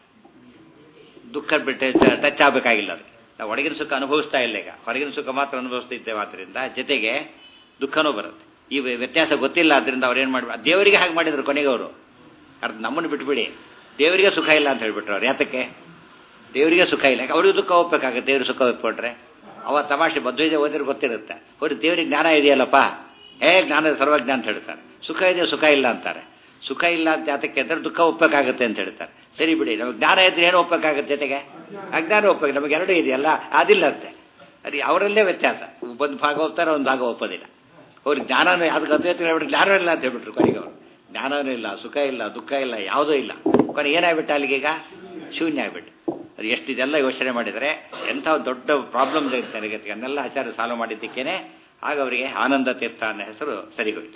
ದುಃಖ ಬಿಟ್ಟು ಟಚ್ ಆಗಬೇಕಾಗಿಲ್ಲ ಅದಕ್ಕೆ ನಾವು ಒಳಗಿನ ಸುಖ ಅನುಭವಿಸ್ತಾ ಇಲ್ಲ ಈಗ ಹೊರಗಿನ ಸುಖ ಮಾತ್ರ ಅನುಭವಿಸ್ತಿದ್ದೇವೆ ಆದ್ದರಿಂದ ಜೊತೆಗೆ ದುಃಖನೂ ಬರುತ್ತೆ ಈ ವ್ಯ- ವ್ಯತ್ಯಾಸ ಗೊತ್ತಿಲ್ಲ ಆದ್ದರಿಂದ ಅವ್ರು ಏನು ಮಾಡ್ಬೇಕು ದೇವರಿಗೆ ಹಾಗೆ ಮಾಡಿದ್ರು ಕೊನೆಗೆ ಅವರು ಅರ್ಥ ನಮ್ಮನ್ನು ಬಿಟ್ಬಿಡಿ ದೇವರಿಗೆ ಸುಖ ಇಲ್ಲ ಅಂತ ಹೇಳ್ಬಿಟ್ರು ಅವ್ರು ಯಾತಕ್ಕೆ ದೇವರಿಗೆ ಸುಖ ಇಲ್ಲ ಯಾಕೆ ಅವ್ರಿಗೆ ದುಃಖ ಒಪ್ಪಬೇಕಾಗುತ್ತೆ ದೇವ್ರಿಗೆ ಸುಖ ಒಪ್ಕೊಂಡ್ರೆ ಅವ ತಮಾಷೆ ಮಧ್ವೈಜ ಓದಿದ್ರೆ ಗೊತ್ತಿರುತ್ತೆ ಅವ್ರಿಗೆ ದೇವರಿಗೆ ಜ್ಞಾನ ಇದೆಯಲ್ಲಪ್ಪ ಹೇ ಜ್ಞಾನ ಸರ್ವಜ್ಞಾನ ಅಂತ ಹೇಳ್ತಾರೆ ಸುಖ ಇದೆ ಸುಖ ಇಲ್ಲ ಅಂತಾರೆ ಸುಖ ಇಲ್ಲ ಅಂತ ಯಾತಕ್ಕೆ ಅಂದ್ರೆ ದುಃಖ ಒಪ್ಪಬೇಕಾಗುತ್ತೆ ಅಂತ ಹೇಳ್ತಾರೆ ಸರಿ ಬಿಡಿ ನಮಗೆ ಜ್ಞಾನ ಇದ್ರೆ ಏನು ಒಪ್ಪಬೇಕಾಗುತ್ತೆ ಜೊತೆಗೆ ಅಜ್ಞಾನ ಒಪ್ಪಬೇಕು ನಮಗೆ ಎರಡೂ ಇದೆಯಲ್ಲ ಅದಿಲ್ಲ ಅಂತೆ ಅದು ಅವರಲ್ಲೇ ವ್ಯತ್ಯಾಸ ಒಂದು ಭಾಗ ಒಪ್ತಾರೆ ಒಂದು ಭಾಗ ಒಪ್ಪೋದಿಲ್ಲ ಅವ್ರಿಗೆ ಜ್ಞಾನನೂ ಅದಕ್ಕೆ ಅದ್ವೈತ ಹೇಳ್ಬಿಟ್ಟು ಜ್ಞಾನ ಇಲ್ಲ ಅಂತ ಹೇಳ್ಬಿಟ್ರು ಕೊನೆಗೆ ಅವರು ಜ್ಞಾನನೂ ಇಲ್ಲ ಸುಖ ಇಲ್ಲ ದುಃಖ ಇಲ್ಲ ಯಾವುದೂ ಇಲ್ಲ ಕೊನೆ ಏನಾಗ್ಬಿಟ್ಟು ಅಲ್ಲಿಗೀಗ ಶೂನ್ಯ ಆಗ್ಬಿಟ್ಟು ಅದು ಎಷ್ಟು ಇದೆಲ್ಲ ಯೋಚನೆ ಮಾಡಿದರೆ ಎಂಥ ಒಂದು ದೊಡ್ಡ ಪ್ರಾಬ್ಲಮ್ ನನಗೆ ಅದನ್ನೆಲ್ಲ ಆಚಾರ್ಯ ಸಾಲ್ವ್ ಮಾಡಿದ್ದಕ್ಕೇನೆ ಆಗ ಅವರಿಗೆ ಆನಂದ ತೀರ್ಥ ಅನ್ನೋ ಹೆಸರು ಸರಿಗೋಯ್ತು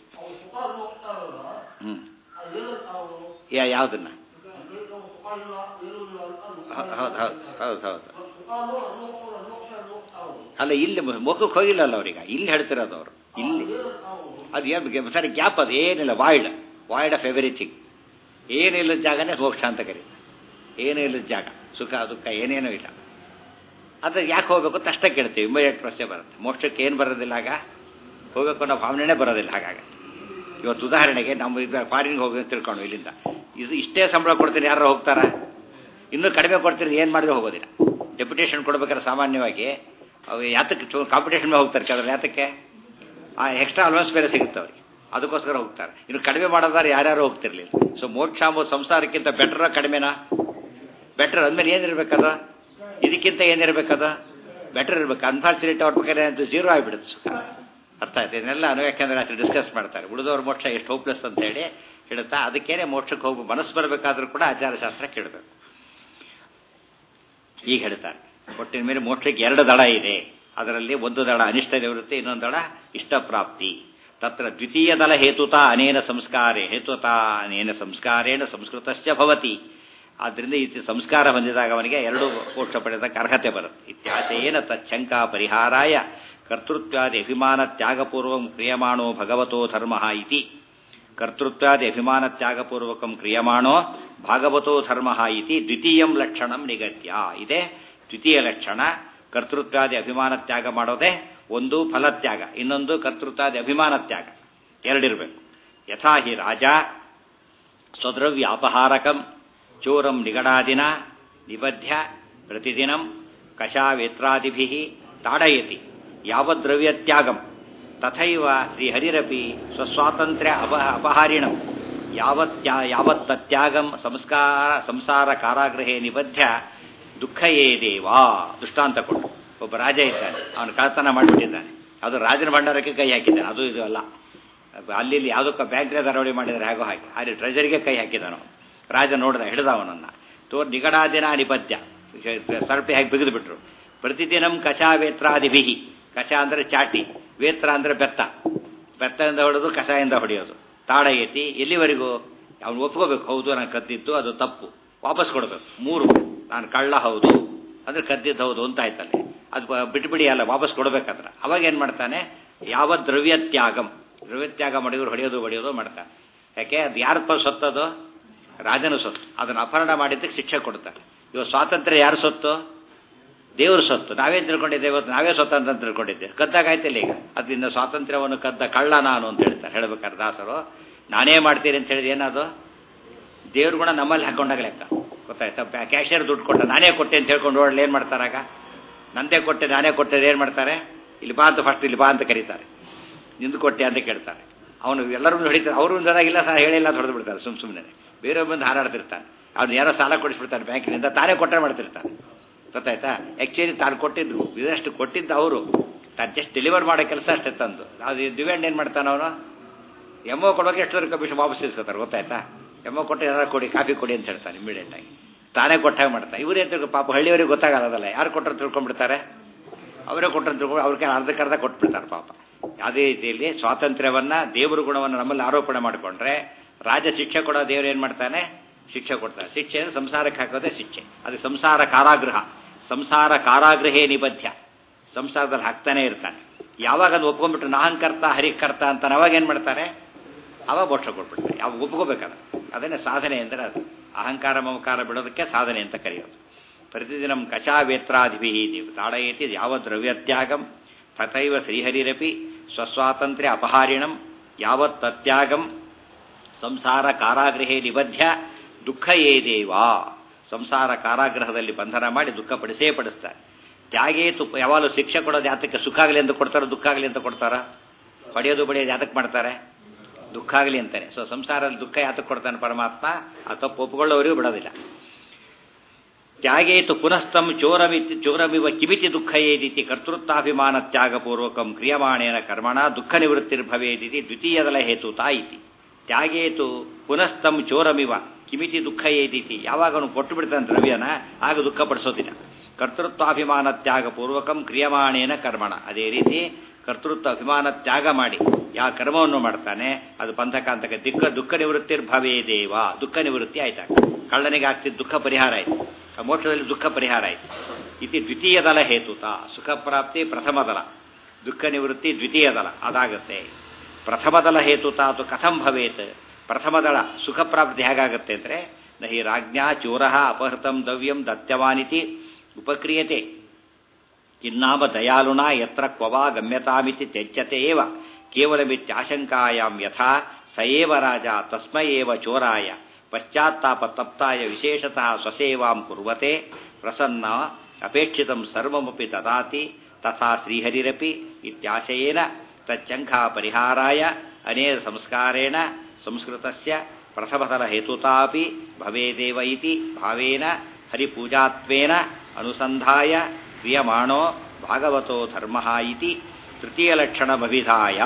ಹ್ಞೂ ಯಾ ಯಾವುದನ್ನ ಹೌದು ಹೌದು ಹೌದು ಹೌದು ಅಲ್ಲ ಇಲ್ಲಿ ಮುಖಕ್ಕೆ ಹೋಗಿಲ್ಲಲ್ಲ ಅವ್ರೀಗ ಇಲ್ಲಿ ಹೇಳ್ತಿರೋದು ಅವರು ಇಲ್ಲಿ ಅದು ಏನು ಸರಿ ಗ್ಯಾಪ್ ಅದು ಏನಿಲ್ಲ ವಾಯ್ಡ್ ವಾಯ್ಡ್ ಆಫ್ ಎವ್ರಿಥಿಂಗ್ ಏನಿಲ್ಲದ ಜಾಗನೇ ಮೋಕ್ಷ ಅಂತ ಕರಿ ಏನೂ ಇಲ್ಲದ ಜಾಗ ಸುಖ ದುಃಖ ಏನೇನೂ ಇಲ್ಲ ಅದು ಯಾಕೆ ಹೋಗ್ಬೇಕು ಅಂತ ಅಷ್ಟೇ ಕೇಳ್ತೀವಿ ಇಮಿಡಿಯೇಟ್ ಪ್ರಶ್ನೆ ಬರುತ್ತೆ ಮೋಕ್ಷಕ್ಕೆ ಏನು ಬರೋದಿಲ್ಲ ಆಗ ಹೋಗ್ಬೇಕು ಅನ್ನೋ ಭಾವನೆನೇ ಬರೋದಿಲ್ಲ ಹಾಗಾಗಿ ಇವತ್ತು ಉದಾಹರಣೆಗೆ ನಮ್ಮ ಇದು ಫಾರಿನ್ಗೆ ಹೋಗಿ ಅಂತ ತಿಳ್ಕೊಂಡು ಇಲ್ಲಿಂದ ಇದು ಇಷ್ಟೇ ಸಂಬಳ ಕೊಡ್ತೀನಿ ಯಾರು ಹೋಗ್ತಾರ ಇನ್ನೂ ಕಡಿಮೆ ಕೊಡ್ತೀನಿ ಏನು ಮಾಡಿದ್ರೆ ಹೋಗೋದಿಲ್ಲ ಡೆಪ್ಯುಟೇಷನ್ ಕೊಡ್ಬೇಕಾದ್ರೆ ಸಾಮಾನ್ಯವಾಗಿ ಅವು ಯಾತಕ್ಕೆ ಕಾಂಪಿಟೇಷನ್ ಮೇಲೆ ಹೋಗ್ತಾರೆ ಕೆಲವರು ಯಾತಕ್ಕೆ ಆ ಎಕ್ಸ್ಟ್ರಾ ಅಲವನ್ಸ್ ಬೇರೆ ಸಿಗುತ್ತೆ ಅವ್ರಿಗೆ ಅದಕ್ಕೋಸ್ಕರ ಹೋಗ್ತಾರೆ ಇನ್ನು ಕಡಿಮೆ ಮಾಡೋದಾದ್ರೆ ಯಾರ್ಯಾರು ಹೋಗ್ತಿರ್ಲಿಲ್ಲ ಸೊ ಮೋಕ್ಷ ಅಂಬೋದು ಸಂಸಾರಕ್ಕಿಂತ ಬೆಟರ ಕಡಿಮೆನಾ ಬೆಟರ್ ಅಂದಮೇಲೆ ಏನಿರ್ಬೇಕದ ಇದಕ್ಕಿಂತ ಏನಿರ್ಬೇಕದ ಬೆಟರ್ ಇರ್ಬೇಕು ಅನ್ಫಾರ್ಚುನೇಟ್ ಅವ್ರ ಪ್ರಕಾರ ಅದು ಜೀರೋ ಆಗಿಬಿಡುತ್ತೆ ಸುಖ ಅರ್ಥ ಆಯ್ತು ಇದನ್ನೆಲ್ಲ ಯಾಕೆಂದ್ರೆ ಅಷ್ಟು ಡಿಸ್ಕಸ್ ಮಾಡ್ತಾರೆ ಉಳಿದವ್ರ ಮೋಕ್ಷ ಎಷ್ಟು ಹೋಪ್ಲೆಸ್ ಅಂತ ಹೇಳಿ ಹೇಳುತ್ತಾ ಅದಕ್ಕೇನೆ ಮೋಕ್ಷಕ್ಕೆ ಹೋಗಿ ಮನಸ್ಸು ಬರಬೇಕಾದ್ರೂ ಕೂಡ ಆಚಾರಶಾಸ್ತ್ರ ಕೇಳಬೇಕು ಈಗ ಹೇಳ್ತಾರೆ ಒಟ್ಟಿನ ಮೇಲೆ ಮೋಕ್ಷಕ್ಕೆ ಎರಡು ದಳ ಇದೆ ಅದರಲ್ಲಿ ಒಂದು ದಳ ಅನಿಷ್ಟ ನಿವೃತ್ತಿ ಇನ್ನೊಂದು ದಳ ಇಷ್ಟಪ್ರಾಪ್ತಿ ತತ್ರ ದ್ವಿತೀಯ ದಳ ಹೇತುತಾ ಅನೇನ ಸಂಸ್ಕಾರೇ ಹೇತುತಾ ಅನೇನ ಸಂಸ್ಕಾರೇಣ ಸಂಸ್ಕೃತಶ್ಚ ಭವತಿ ಆದ್ದರಿಂದ ಈ ಸಂಸ್ಕಾರ ಹೊಂದಿದಾಗ ಅವನಿಗೆ ಎರಡು ಮೋಕ್ಷ ಪಡೆದಕ್ಕೆ ಅರ್ಹತೆ ಬರುತ್ತೆ ಇತ್ಯಾದೇನ ತಚ್ಚಂಕ ಪರಿಹಾರಾಯ ಕರ್ತೃತ್ವಾದಿ ಅಭಿಮಾನ ತ್ಯಾಗಪೂರ್ವಂ ಕ್ರಿಯಮಾಣೋ ಭಗವತೋ ಧರ್ಮ ಇತಿ ಕರ್ತೃತ್ವಾದಿ ಅಭಿಮಾನ ತ್ಯಾಗಪೂರ್ವಕಂ ಕ್ರಿಯಮಾಣೋ ಭಾಗವತೋ ಧರ್ಮ ಇತಿ ದ್ವಿತೀಯಂ ಲಕ್ಷಣಂ ನಿಗತ್ಯ ಇದೆ ದ್ವಿತೀಯ ಲಕ್ಷಣ ಕರ್ತೃತ್ವಾದಿ ಅಭಿಮಾನ ತ್ಯಾಗ ಮಾಡೋದೇ ಒಂದು ಫಲತ್ಯಾಗ ಇನ್ನೊಂದು ಕರ್ತೃತ್ವಾದಿ ಅಭಿಮಾನ ತ್ಯಾಗ ಎರಡಿರಬೇಕು ಯಥಾ ಹಿ ರಾಜ ಸ್ವದ್ರವ್ಯ ಅಪಹಾರಕಂ ಚೋರಂ ನಿಗಡಾದಿನ ನಿಬಧ್ಯ ಪ್ರತಿದಿನಂ ಕಷಾವೇತ್ರಾದಿಭಿ ತಾಡಯತಿ ಯಾವದ್ರವ್ಯತ್ಯಾಗಂ ತಥೈವ ಶ್ರೀಹರಿರಪಿ ಸ್ವಸ್ವಾತಂತ್ರ್ಯ ಅಪ ಅಪಹಾರಿಣಂ ಯಾವತ್ಯಾ ಯಾವತ್ತತ್ಯಾಗಂ ಸಂಸ್ಕಾರ ಸಂಸಾರ ಕಾರಾಗೃಹೇ ನಿಬದ್ಧ ದುಃಖ ಏದೇವಾ ದೃಷ್ಟಾಂತ ಕೊಟ್ಟು ಒಬ್ಬ ರಾಜ ಇದ್ದಾನೆ ಅವನು ಕಳತನ ಮಾಡಿಬಿಟ್ಟಿದ್ದಾನೆ ಅದು ರಾಜನ ಭಂಡಾರಕ್ಕೆ ಕೈ ಹಾಕಿದ್ದಾನೆ ಅದು ಇದು ಅಲ್ಲ ಅಲ್ಲಿ ಇಲ್ಲಿ ಯಾವುದಕ್ಕ ಬ್ಯಾಂಕ್ಗೆ ದರೋಡೆ ಮಾಡಿದರೆ ಹೇಗೋ ಹಾಕಿ ಅಲ್ಲಿ ಟ್ರೆಜರಿಗೆ ಕೈ ಹಾಕಿದನು ರಾಜ ನೋಡಿದ ಹಿಡಿದ ಅವನನ್ನು ತೋ ನಿಗಡಾದಿನ ನಿಪದ್ಯ ಸರ್ಪೆ ಹಾಕಿ ಬಿಗಿದು ಬಿಟ್ರು ಪ್ರತಿದಿನಂ ಕಷಾವೇತ್ರಾದಿಭಿಹಿ ಕಷ ಅಂದರೆ ಚಾಟಿ ವೇತ್ರ ಅಂದರೆ ಬೆತ್ತ ಬೆತ್ತದಿಂದ ಹೊಡೆದು ಕಷಾಯಿಂದ ಹೊಡೆಯೋದು ತಾಡ ಎತ್ತಿ ಎಲ್ಲಿವರೆಗೂ ಅವ್ನು ಒಪ್ಕೋಬೇಕು ಹೌದು ನಾನು ಕದ್ದಿತ್ತು ಅದು ತಪ್ಪು ವಾಪಸ್ ಕೊಡಬೇಕು ಮೂರು ನಾನು ಕಳ್ಳ ಹೌದು ಅಂದ್ರೆ ಕದ್ದಿದ್ದು ಹೌದು ಅಂತ ಆಯ್ತಲ್ಲಿ ಅದು ಬಿಟ್ಬಿಡಿ ಅಲ್ಲ ವಾಪಸ್ ಕೊಡಬೇಕಾದ್ರೆ ಅವಾಗ ಏನು ಮಾಡ್ತಾನೆ ಯಾವ ದ್ರವ್ಯ ತ್ಯಾಗಂ ದ್ರವ್ಯ ತ್ಯಾಗ ಮಾಡಿದ್ರು ಹೊಡೆಯೋದು ಹೊಡೆಯೋದು ಮಾಡ್ತಾನೆ ಯಾಕೆ ಅದು ಯಾರಪ್ಪ ಸೊತ್ತದು ರಾಜನ ಸೊತ್ತು ಅದನ್ನು ಅಪಹರಣ ಮಾಡಿದ್ದಕ್ಕೆ ಶಿಕ್ಷೆ ಕೊಡ್ತಾರೆ ಇವಾಗ ಸ್ವಾತಂತ್ರ್ಯ ಯಾರು ಸೊತ್ತು ದೇವ್ರ ಸೊತ್ತು ನಾವೇನು ತಿಳ್ಕೊಂಡಿದ್ದೇವೆ ಇವತ್ತು ನಾವೇ ಸ್ವತಂತ್ರ ಅಂತ ತಿಳ್ಕೊಂಡಿದ್ದೆ ಕದ್ದಾಗಾಯ್ತಿಲ್ಲ ಈಗ ಅದರಿಂದ ಸ್ವಾತಂತ್ರ್ಯವನ್ನು ಕದ್ದ ಕಳ್ಳ ನಾನು ಅಂತ ಹೇಳ್ತಾರೆ ಹೇಳ್ಬೇಕಾದ್ರೆ ದಾಸರು ನಾನೇ ಮಾಡ್ತೀನಿ ಅಂತ ಹೇಳಿದ್ರೆ ಏನದು ದೇವ್ರ ಗುಣ ನಮ್ಮಲ್ಲಿ ಹಾಕೊಂಡಾಗ ಲೆಕ್ಕ ಗೊತ್ತಾಯ್ತಾ ಕ್ಯಾಶಿಯರ್ ದುಡ್ಡು ಕೊಟ್ಟ ನಾನೇ ಕೊಟ್ಟೆ ಅಂತ ಹೇಳ್ಕೊಂಡು ಓಡಲಿ ಏನು ಮಾಡ್ತಾರಾಗ ನಂದೇ ಕೊಟ್ಟೆ ನಾನೇ ಕೊಟ್ಟೆ ಏನು ಮಾಡ್ತಾರೆ ಇಲ್ಲಿ ಬಾ ಅಂತ ಫಸ್ಟ್ ಇಲ್ಲಿ ಬಾ ಅಂತ ಕರೀತಾರೆ ನಿಂದು ಕೊಟ್ಟೆ ಅಂತ ಕೇಳ್ತಾರೆ ಅವನು ಎಲ್ಲರೂ ಹೊಡಿತಾರೆ ಅವರು ಇಲ್ಲ ಸಹ ಹೇಳಿಲ್ಲ ಅಂತ ಹೊಡೆದು ಬಿಡ್ತಾರೆ ಸುಮ್ಮ ಸುಮ್ಮನೆ ಬೇರೆ ಬಂದು ಹಾರಾಡ್ತಿರ್ತಾನೆ ಅವ್ನು ಯಾರೋ ಸಾಲ ಕೊಡಿಸ್ಬಿಡ್ತಾನೆ ಬ್ಯಾಂಕಿನಿಂದ ತಾನೇ ಕೊಟ್ಟರೆ ಮಾಡ್ತಿರ್ತಾನೆ ಗೊತ್ತಾಯ್ತಾ ಆ್ಯಕ್ಚುಲಿ ತಾನು ಕೊಟ್ಟಿದ್ದು ಇದಷ್ಟು ಕೊಟ್ಟಿದ್ದು ಅವರು ತಾನು ಜಸ್ಟ್ ಡೆಲಿವರ್ ಮಾಡೋ ಕೆಲಸ ಅಷ್ಟೇ ತಂದು ಅದು ಡಿವ್ಯಾಂಡ್ ಏನು ಮಾಡ್ತಾನೆ ಅವನು ಎಮ್ಮೋ ಕೊಡೋಕೆ ಎಷ್ಟು ಕಮಿಷನ್ ವಾಪಸ್ ಇಸ್ಕೊತಾರೆ ಗೊತ್ತಾಯ್ತಾ ಎಮ್ಮೋ ಕೊಟ್ಟು ಏನಾರು ಕೊಡಿ ಕಾಫಿ ಕೊಡಿ ಅಂತ ಹೇಳ್ತಾನೆ ಇಮಿಡಿಯೇಟಾಗಿ ತಾನೇ ಕೊಟ್ಟಾಗ ಮಾಡ್ತಾನೆ ಇವರೇ ತಿಳ್ಕೊ ಪಾಪ ಹಳ್ಳಿಯವರಿಗೆ ಗೊತ್ತಾಗಲ್ಲದಲ್ಲ ಯಾರು ಕೊಟ್ಟರು ತಿಳ್ಕೊಂಡ್ಬಿಡ್ತಾರೆ ಅವರೇ ಕೊಟ್ಟರು ತಿಳ್ಕೊಂಡು ಅವ್ರಿಗೆ ಅರ್ಧಕ್ಕರ್ಧ ಕೊಟ್ಬಿಡ್ತಾರೆ ಪಾಪ ಯಾವುದೇ ರೀತಿಯಲ್ಲಿ ಸ್ವಾತಂತ್ರ್ಯವನ್ನು ದೇವರ ಗುಣವನ್ನು ನಮ್ಮಲ್ಲಿ ಆರೋಪಣೆ ಮಾಡಿಕೊಂಡ್ರೆ ರಾಜ ಶಿಕ್ಷೆ ಕೊಡೋ ದೇವರು ಏನು ಮಾಡ್ತಾನೆ ಶಿಕ್ಷೆ ಕೊಡ್ತಾರೆ ಶಿಕ್ಷೆ ಅಂದರೆ ಸಂಸಾರಕ್ಕೆ ಹಾಕೋದೇ ಶಿಕ್ಷೆ ಅದು ಸಂಸಾರ ಕಾರಾಗೃಹ ಸಂಸಾರ ಕಾರಾಗೃಹೇ ನಿಬದ್ಧ ಸಂಸಾರದಲ್ಲಿ ಹಾಕ್ತಾನೆ ಇರ್ತಾನೆ ಯಾವಾಗ ಅದು ಒಪ್ಕೊಂಡ್ಬಿಟ್ಟು ನಾಹಂಕರ್ತ ಹರಿಕರ್ತ ಅಂತ ಅವಾಗ ಏನು ಮಾಡ್ತಾರೆ ಅವಾಗ ಮೋಕ್ಷ ಕೊಟ್ಬಿಡ್ತಾರೆ ಯಾವ ಒಪ್ಕೋಬೇಕಲ್ಲ ಅದನ್ನೇ ಸಾಧನೆ ಅಂದರೆ ಅದು ಅಹಂಕಾರ ಮಮಕಾರ ಬಿಡೋದಕ್ಕೆ ಸಾಧನೆ ಅಂತ ಕರೆಯೋದು ಪ್ರತಿದಿನಂ ಕಷಾವೇತ್ರಾದಿಭಿ ನೀವು ತಾಡಯತಿ ಯಾವ ದ್ರವ್ಯತ್ಯಾಗಂ ತಥೈವ ಶ್ರೀಹರಿರಪಿ ಸ್ವಸ್ವಾತಂತ್ರ್ಯ ಅಪಹಾರಿಣಂ ಯಾವತ್ ತತ್ಯಾಗಂ ಸಂಸಾರ ಕಾರಾಗೃಹೇ ನಿಬದ್ಧ ದುಃಖ ಏದೇವಾ ಸಂಸಾರ ಕಾರಾಗೃಹದಲ್ಲಿ ಬಂಧನ ಮಾಡಿ ದುಃಖ ಪಡಿಸೇ ಪಡಿಸ್ತಾರೆ ತ್ಯಾಗೇತು ಯಾವಾಗಲೂ ಶಿಕ್ಷೆ ಕೊಡೋದು ಯಾತಕ್ಕೆ ಸುಖ ಆಗಲಿ ಅಂತ ಕೊಡ್ತಾರೋ ದುಃಖ ಆಗಲಿ ಅಂತ ಕೊಡ್ತಾರ ಹೊಡೆಯೋದು ಬಡಿಯೋದು ಯಾತಕ್ಕೆ ಮಾಡ್ತಾರೆ ದುಃಖ ಆಗಲಿ ಅಂತಾನೆ ಸೊ ಸಂಸಾರದಲ್ಲಿ ದುಃಖ ಯಾತಕ್ಕೆ ಕೊಡ್ತಾನೆ ಪರಮಾತ್ಮ ಆ ತಪ್ಪು ಒಪ್ಪಿಕೊಳ್ಳೋವರಿಗೂ ಬಿಡೋದಿಲ್ಲ ತ್ಯಾಗೇತು ಪುನಸ್ತಂ ಚೋರಮಿತಿ ಚೋರಮಿವ ಕಿಮಿತಿ ದುಃಖ ಏದಿತಿ ಕರ್ತೃತ್ವಾಭಿಮಾನ ತ್ಯಾಗಪೂರ್ವಕಂ ಕ್ರಿಯಮಾಣೇನ ಕರ್ಮಣ ದುಃಖ ನಿವೃತ್ತಿರ್ಭವೇದಿತಿ ದ್ವಿತೀಯದಲ ಹೇತುತಾ ಇತಿ ತ್ಯಾಗೇತು ಪುನಸ್ತಂ ಚೋರಮಿವ ಕಿಮಿತಿ ದುಃಖ ಏದಿತಿ ಯಾವಾಗ ಅವನು ಕೊಟ್ಟು ಬಿಡ್ತಾನೆ ದ್ರವ್ಯನ ಆಗ ದುಃಖ ಪಡಿಸೋದಿಲ್ಲ ಕರ್ತೃತ್ವಾಭಿಮಾನ ತ್ಯಾಗ ಪೂರ್ವಕಂ ಕ್ರಿಯಮಾಣೇನ ಕರ್ಮಣ ಅದೇ ರೀತಿ ಕರ್ತೃತ್ವ ಅಭಿಮಾನ ತ್ಯಾಗ ಮಾಡಿ ಯಾವ ಕರ್ಮವನ್ನು ಮಾಡ್ತಾನೆ ಅದು ಪಂಥಕಾಂತಕ ದಿಕ್ಕ ದುಃಖ ನಿವೃತ್ತಿರ್ಭವೇ ದೇವ ದುಃಖ ನಿವೃತ್ತಿ ಆಯ್ತಾಗ ಕಳ್ಳನಿಗೆ ಆಗ್ತಿದ್ದ ದುಃಖ ಪರಿಹಾರ ಆಯ್ತು ಮೋಕ್ಷದಲ್ಲಿ ದುಃಖ ಪರಿಹಾರ ಆಯ್ತು ಇತಿ ದ್ವಿತೀಯ ದಲ ಹೇತುತ ಸುಖ ಪ್ರಾಪ್ತಿ ಪ್ರಥಮ ದಲ ದುಃಖ ನಿವೃತ್ತಿ ದ್ವಿತೀಯ ದಲ ಅದಾಗುತ್ತೆ ಪ್ರಥಮ ದಲ ಹೇತುತ ಅದು ಕಥಂ ಭವೇತ್ ಪ್ರಥಮ ದಳ ಸುಖ ಪ್ರಾಪ್ತಿ ಹೇಗಾಗುತ್ತೆ ಅಂದರೆ ನಹಿ ರಾಜ್ಞಾ ಚೋರ ಅಪಹೃತಂ ದವ್ಯಂ ದತ್ಯವಾನಿತಿ ಉಪಕ್ರಿಯತೆ ಕಿನ್ನಾಮ ದಯಾಲುನ ಯತ್ರ ಕ್ವವಾ ಗಮ್ಯತಾಮಿತಿ ತ್ಯಜ್ಯತೆ ಏವ ಕೇವಲಮಿತ್ಯಾಶಂಕಾಯಾಂ ಯಥಾ ಸ ಏವ ರಾಜ ತಸ್ಮೈ ಏವ ಚೋರಾಯ ಪಶ್ಚಾತ್ತಾಪ ತಪ್ತಾಯ ವಿಶೇಷತಃ ಸ್ವಸೇವಾಂ ಕುರ್ವತೆ ಪ್ರಸನ್ನ ಅಪೇಕ್ಷಿತಂ ಸರ್ವಮಪಿ ದದಾತಿ ತಥಾ ಶ್ರೀಹರಿರಪಿ ಇತ್ಯಾಶಯೇನ ತಚ್ಚಂಖಾ ಪರಿಹಾರಾಯ ಅನೇನ ಸಂಸ್ಕಾರೇಣ ಸಂಸ್ಕೃತಸ್ಯ ಪ್ರಥಮತಲ ಹೇತುತಾಪಿ ಭವೇದೇವ ಇತಿ ಭಾವೇನ ಹರಿಪೂಜಾತ್ವೇನ ಅನುಸಂಧಾಯ ಕ್ರಿಯಮಾಣೋ ಭಾಗವತೋ ಧರ್ಮ ಇತಿ ತೃತೀಯಲಕ್ಷಣಮಭಿಧಾಯ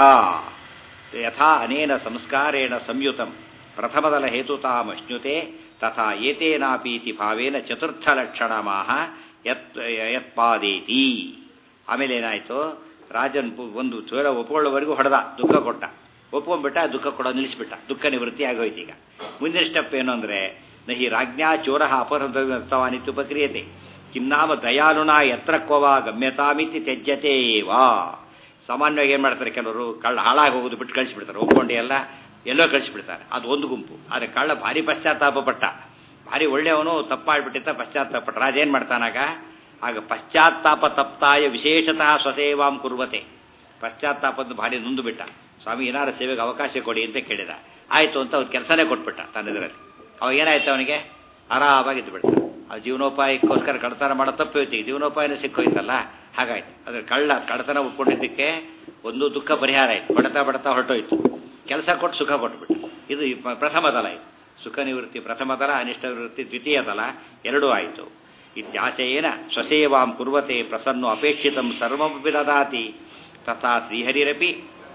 ಯಥಾ ಅನೇನ ಸಂಸ್ಕಾರೇಣ ಸಂಯುತಂ ಪ್ರಥಮದಲ ಹೇತುತಾಮಶ್ನುತೆ ತಥಾ ಏತೇನಾಪೀತಿ ಭಾವೇನ ಚತುರ್ಥಲಕ್ಷಣಮಾಹ ಯತ್ ಯತ್ಪಾದೇತಿ ಆಮೇಲೆ ಏನಾಯಿತು ರಾಜನ್ ಒಂದು ಚೋರ ಒಪ್ಕೊಳ್ಳೋವರೆಗೂ ಹೊಡೆದ ದುಃಖ ಕೊಟ್ಟ ಒಪ್ಕೊಂಡ್ಬಿಟ್ಟ ದುಃಖ ಕೊಡೋ ನಿಲ್ಲಿಸ್ಬಿಟ್ಟ ದುಃಖ ನಿವೃತ್ತಿ ಆಗೋಯ್ತು ಈಗ ಮುಂದಿನ ಸ್ಟೆಪ್ ಏನು ಅಂದರೆ ನಹಿ ರಾಜ್ಞಾ ಚೋರ ಅಪಹೃತವಾನಿತ್ತು ಉಪಕ್ರಿಯತೆ ಕಿನ್ನಾಮ ದಯಾಲುನ ಎತ್ರ ಕ್ವವ ಗಮ್ಯತಾಮಿತಿ ತ್ಯಜ್ಯತೆ ವಾ ಸಾಮಾನ್ಯವಾಗಿ ಏನು ಮಾಡ್ತಾರೆ ಕೆಲವರು ಕಳ್ಳ ಹಾಳಾಗಿ ಹೋಗೋದು ಬಿಟ್ಟು ಕಳಿಸ್ಬಿಡ್ತಾರೆ ಒಪ್ಕೊಂಡು ಎಲ್ಲ ಎಲ್ಲೋ ಕಳಿಸ್ಬಿಡ್ತಾರೆ ಅದು ಒಂದು ಗುಂಪು ಆದರೆ ಕಳ್ಳ ಭಾರಿ ಪಶ್ಚಾತ್ತಾಪ ಪಟ್ಟ ಭಾರಿ ಒಳ್ಳೆಯವನು ತಪ್ಪಾಡ್ಬಿಟ್ಟಿತ್ತ ಪಶ್ಚಾತ್ತಾಪ ಪಟ್ಟ ರಾಜ ಏನು ಮಾಡ್ತಾನಾಗ ಆಗ ಪಶ್ಚಾತ್ತಾಪ ತಪ್ತಾಯ ವಿಶೇಷತಃ ಸ್ವಸೇವಾಂ ಕುರ್ವತೆ ಪಶ್ಚಾತ್ತಾಪದ ಭಾರಿ ನೊಂದು ಬಿಟ್ಟ ಸ್ವಾಮಿ ಏನಾರು ಸೇವೆಗೆ ಅವಕಾಶ ಕೊಡಿ ಅಂತ ಕೇಳಿದ ಆಯಿತು ಅಂತ ಅವ್ರು ಕೆಲಸನೇ ಕೊಟ್ಬಿಟ್ಟ ತನ್ನ ಇದರಲ್ಲಿ ಅವಾಗ ಏನಾಯ್ತು ಅವನಿಗೆ ಆರಾಮಾಗಿದ್ದು ಬಿಡ್ತ ಆ ಜೀವನೋಪಾಯಕ್ಕೋಸ್ಕರ ಕಳ್ತನ ಮಾಡೋ ತಪ್ಪು ಹೋಯ್ತು ಜೀವನೋಪಾಯನ ಸಿಕ್ಕೋಯ್ತಲ್ಲ ಹಾಗಾಯ್ತು ಅದ್ರ ಕಳ್ಳ ಕಳ್ತನ ಒಪ್ಕೊಂಡಿದ್ದಕ್ಕೆ ಒಂದು ದುಃಖ ಪರಿಹಾರ ಆಯ್ತು ಬಡತಾ ಬಡತಾ ಹೊರಟೋಯ್ತು ಕೆಲಸ ಕೊಟ್ಟು ಸುಖ ಕೊಟ್ಬಿಟ್ಟು ಇದು ಈ ಪ- ಪ್ರಥಮ ದಲ ಇದು ಸುಖ ನಿವೃತ್ತಿ ಪ್ರಥಮ ದಲ ಅನಿಷ್ಟ ನಿವೃತ್ತಿ ದ್ವಿತೀಯ ದಲ ಎರಡೂ ಆಯಿತು ಇತ್ಯಾಶಯೇನ ಸ್ವಸೇವಾಂ ಕುರ್ವತೆ ಪ್ರಸನ್ನು ಅಪೇಕ್ಷಿತಂ ಸರ್ವಮಪಿ ದದಾತಿ ತಥಾ ಶ್ರೀಹರಿರಪಿ